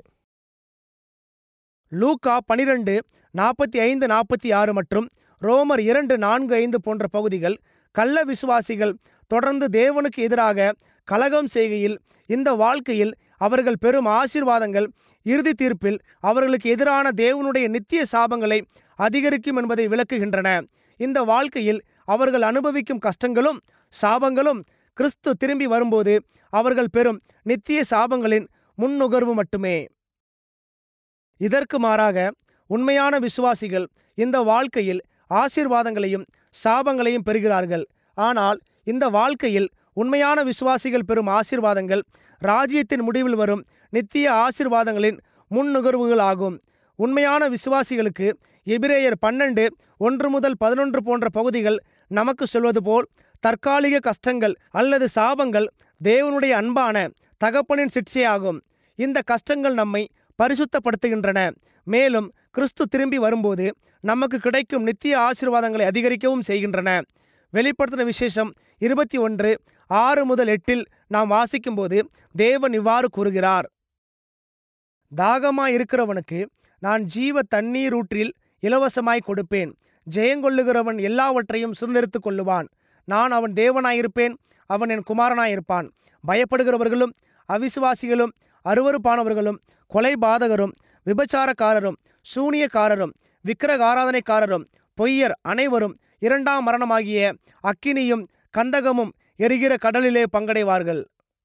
லூக்கா பனிரெண்டு நாற்பத்தி ஐந்து நாற்பத்தி ஆறு மற்றும் ரோமர் இரண்டு நான்கு ஐந்து போன்ற பகுதிகள் கள்ள விசுவாசிகள் தொடர்ந்து தேவனுக்கு எதிராக கலகம் செய்கையில் இந்த வாழ்க்கையில் அவர்கள் பெறும் ஆசீர்வாதங்கள் இறுதி தீர்ப்பில் அவர்களுக்கு எதிரான தேவனுடைய நித்திய சாபங்களை அதிகரிக்கும் என்பதை விளக்குகின்றன இந்த வாழ்க்கையில் அவர்கள் அனுபவிக்கும் கஷ்டங்களும் சாபங்களும் கிறிஸ்து திரும்பி வரும்போது அவர்கள் பெறும் நித்திய சாபங்களின் முன்னுகர்வு மட்டுமே இதற்கு மாறாக உண்மையான விசுவாசிகள் இந்த வாழ்க்கையில் ஆசீர்வாதங்களையும் சாபங்களையும் பெறுகிறார்கள் ஆனால் இந்த வாழ்க்கையில் உண்மையான விசுவாசிகள் பெறும் ஆசீர்வாதங்கள் ராஜ்யத்தின் முடிவில் வரும் நித்திய ஆசீர்வாதங்களின் முன்னுகர்வுகள் ஆகும் உண்மையான விசுவாசிகளுக்கு எபிரேயர் பன்னெண்டு ஒன்று முதல் பதினொன்று போன்ற பகுதிகள் நமக்கு சொல்வது போல் தற்காலிக கஷ்டங்கள் அல்லது சாபங்கள் தேவனுடைய அன்பான தகப்பனின் சிக்ஷையாகும் இந்த கஷ்டங்கள் நம்மை பரிசுத்தப்படுத்துகின்றன மேலும் கிறிஸ்து திரும்பி வரும்போது நமக்கு கிடைக்கும் நித்திய ஆசீர்வாதங்களை அதிகரிக்கவும் செய்கின்றன வெளிப்படுத்தின விசேஷம் இருபத்தி ஒன்று ஆறு முதல் எட்டில் நாம் வாசிக்கும்போது தேவன் இவ்வாறு கூறுகிறார் தாகமாய் இருக்கிறவனுக்கு நான் ஜீவ தண்ணீர் ஊற்றில் இலவசமாய் கொடுப்பேன் ஜெயங்கொள்ளுகிறவன் எல்லாவற்றையும் சுதந்திரித்துக் கொள்ளுவான் நான் அவன் தேவனாயிருப்பேன் அவன் என் குமாரனாயிருப்பான் பயப்படுகிறவர்களும் அவிசுவாசிகளும் அருவருப்பானவர்களும் கொலைபாதகரும் விபச்சாரக்காரரும் சூனியக்காரரும் விக்கிரகாராதனைக்காரரும் பொய்யர் அனைவரும் இரண்டாம் மரணமாகிய அக்கினியும் கந்தகமும் எரிகிற கடலிலே பங்கடைவார்கள்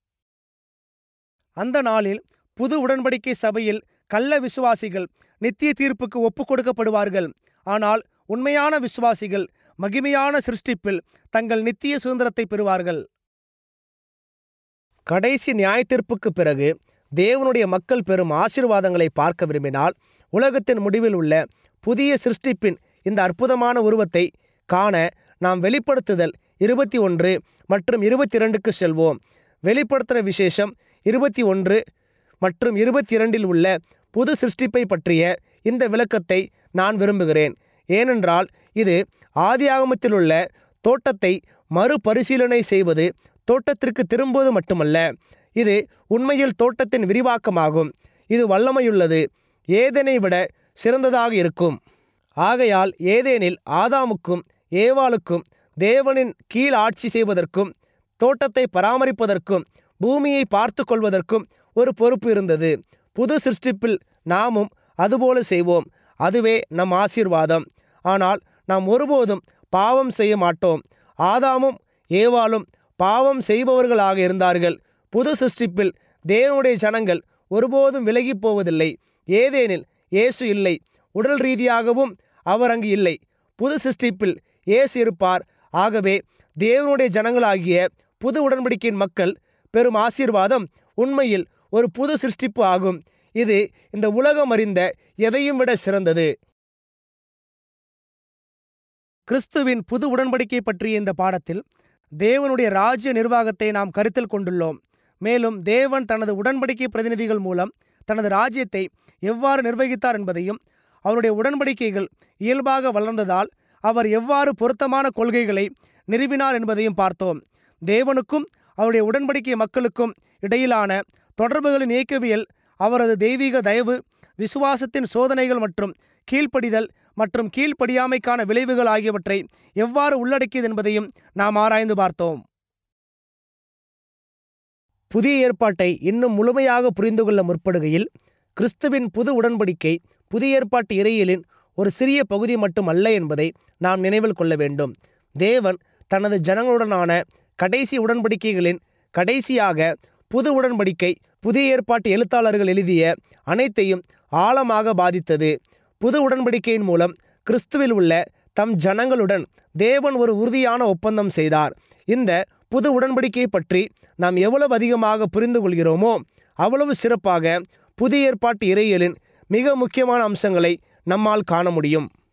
அந்த நாளில் புது உடன்படிக்கை சபையில் கள்ள விசுவாசிகள் நித்திய தீர்ப்புக்கு ஒப்புக் கொடுக்கப்படுவார்கள் ஆனால் உண்மையான விசுவாசிகள் மகிமையான சிருஷ்டிப்பில் தங்கள் நித்திய சுதந்திரத்தை பெறுவார்கள் கடைசி நியாயத்தீர்ப்புக்கு பிறகு தேவனுடைய மக்கள் பெறும் ஆசீர்வாதங்களை பார்க்க விரும்பினால் உலகத்தின் முடிவில் உள்ள புதிய சிருஷ்டிப்பின் இந்த அற்புதமான உருவத்தை காண நாம் வெளிப்படுத்துதல் இருபத்தி ஒன்று மற்றும் இருபத்தி இரண்டுக்கு செல்வோம் வெளிப்படுத்தின விசேஷம் இருபத்தி ஒன்று மற்றும் இருபத்தி இரண்டில் உள்ள புது சிருஷ்டிப்பை பற்றிய இந்த விளக்கத்தை நான் விரும்புகிறேன் ஏனென்றால் இது ஆதியாகமத்தில் உள்ள தோட்டத்தை மறுபரிசீலனை செய்வது தோட்டத்திற்கு திரும்புவது மட்டுமல்ல இது உண்மையில் தோட்டத்தின் விரிவாக்கமாகும் இது வல்லமையுள்ளது ஏதேனை விட சிறந்ததாக இருக்கும் ஆகையால் ஏதேனில் ஆதாமுக்கும் ஏவாளுக்கும் தேவனின் கீழ் ஆட்சி செய்வதற்கும் தோட்டத்தை பராமரிப்பதற்கும் பூமியை பார்த்து கொள்வதற்கும் ஒரு பொறுப்பு இருந்தது புது சிருஷ்டிப்பில் நாமும் அதுபோல செய்வோம் அதுவே நம் ஆசீர்வாதம் ஆனால் நாம் ஒருபோதும் பாவம் செய்ய மாட்டோம் ஆதாமும் ஏவாளும் பாவம் செய்பவர்களாக இருந்தார்கள் புது சிருஷ்டிப்பில் தேவனுடைய ஜனங்கள் ஒருபோதும் விலகிப் போவதில்லை ஏதேனில் இயேசு இல்லை உடல் ரீதியாகவும் அவர் அங்கு இல்லை புது சிருஷ்டிப்பில் இயேசு இருப்பார் ஆகவே தேவனுடைய ஜனங்களாகிய புது உடன்படிக்கையின் மக்கள் பெரும் ஆசீர்வாதம் உண்மையில் ஒரு புது சிருஷ்டிப்பு ஆகும் இது இந்த உலகம் அறிந்த எதையும் விட சிறந்தது கிறிஸ்துவின் புது உடன்படிக்கை பற்றிய இந்த பாடத்தில் தேவனுடைய ராஜ்ய நிர்வாகத்தை நாம் கருத்தில் கொண்டுள்ளோம் மேலும் தேவன் தனது உடன்படிக்கை பிரதிநிதிகள் மூலம் தனது ராஜ்யத்தை எவ்வாறு நிர்வகித்தார் என்பதையும் அவருடைய உடன்படிக்கைகள் இயல்பாக வளர்ந்ததால் அவர் எவ்வாறு பொருத்தமான கொள்கைகளை நிறுவினார் என்பதையும் பார்த்தோம் தேவனுக்கும் அவருடைய உடன்படிக்கை மக்களுக்கும் இடையிலான தொடர்புகளின் இயக்கவியல் அவரது தெய்வீக தயவு விசுவாசத்தின் சோதனைகள் மற்றும் கீழ்ப்படிதல் மற்றும் கீழ்ப்படியாமைக்கான விளைவுகள் ஆகியவற்றை எவ்வாறு உள்ளடக்கியது என்பதையும் நாம் ஆராய்ந்து பார்த்தோம் புதிய ஏற்பாட்டை இன்னும் முழுமையாக புரிந்து கொள்ள முற்படுகையில் கிறிஸ்துவின் புது உடன்படிக்கை புதிய ஏற்பாட்டு இறையியலின் ஒரு சிறிய பகுதி மட்டும் அல்ல என்பதை நாம் நினைவில் கொள்ள வேண்டும் தேவன் தனது ஜனங்களுடனான கடைசி உடன்படிக்கைகளின் கடைசியாக புது உடன்படிக்கை புதிய ஏற்பாட்டு எழுத்தாளர்கள் எழுதிய அனைத்தையும் ஆழமாக பாதித்தது புது உடன்படிக்கையின் மூலம் கிறிஸ்துவில் உள்ள தம் ஜனங்களுடன் தேவன் ஒரு உறுதியான ஒப்பந்தம் செய்தார் இந்த புது உடன்படிக்கையை பற்றி நாம் எவ்வளவு அதிகமாக புரிந்து கொள்கிறோமோ அவ்வளவு சிறப்பாக புதிய ஏற்பாட்டு இறையியலின் மிக முக்கியமான அம்சங்களை நம்மால் காண முடியும்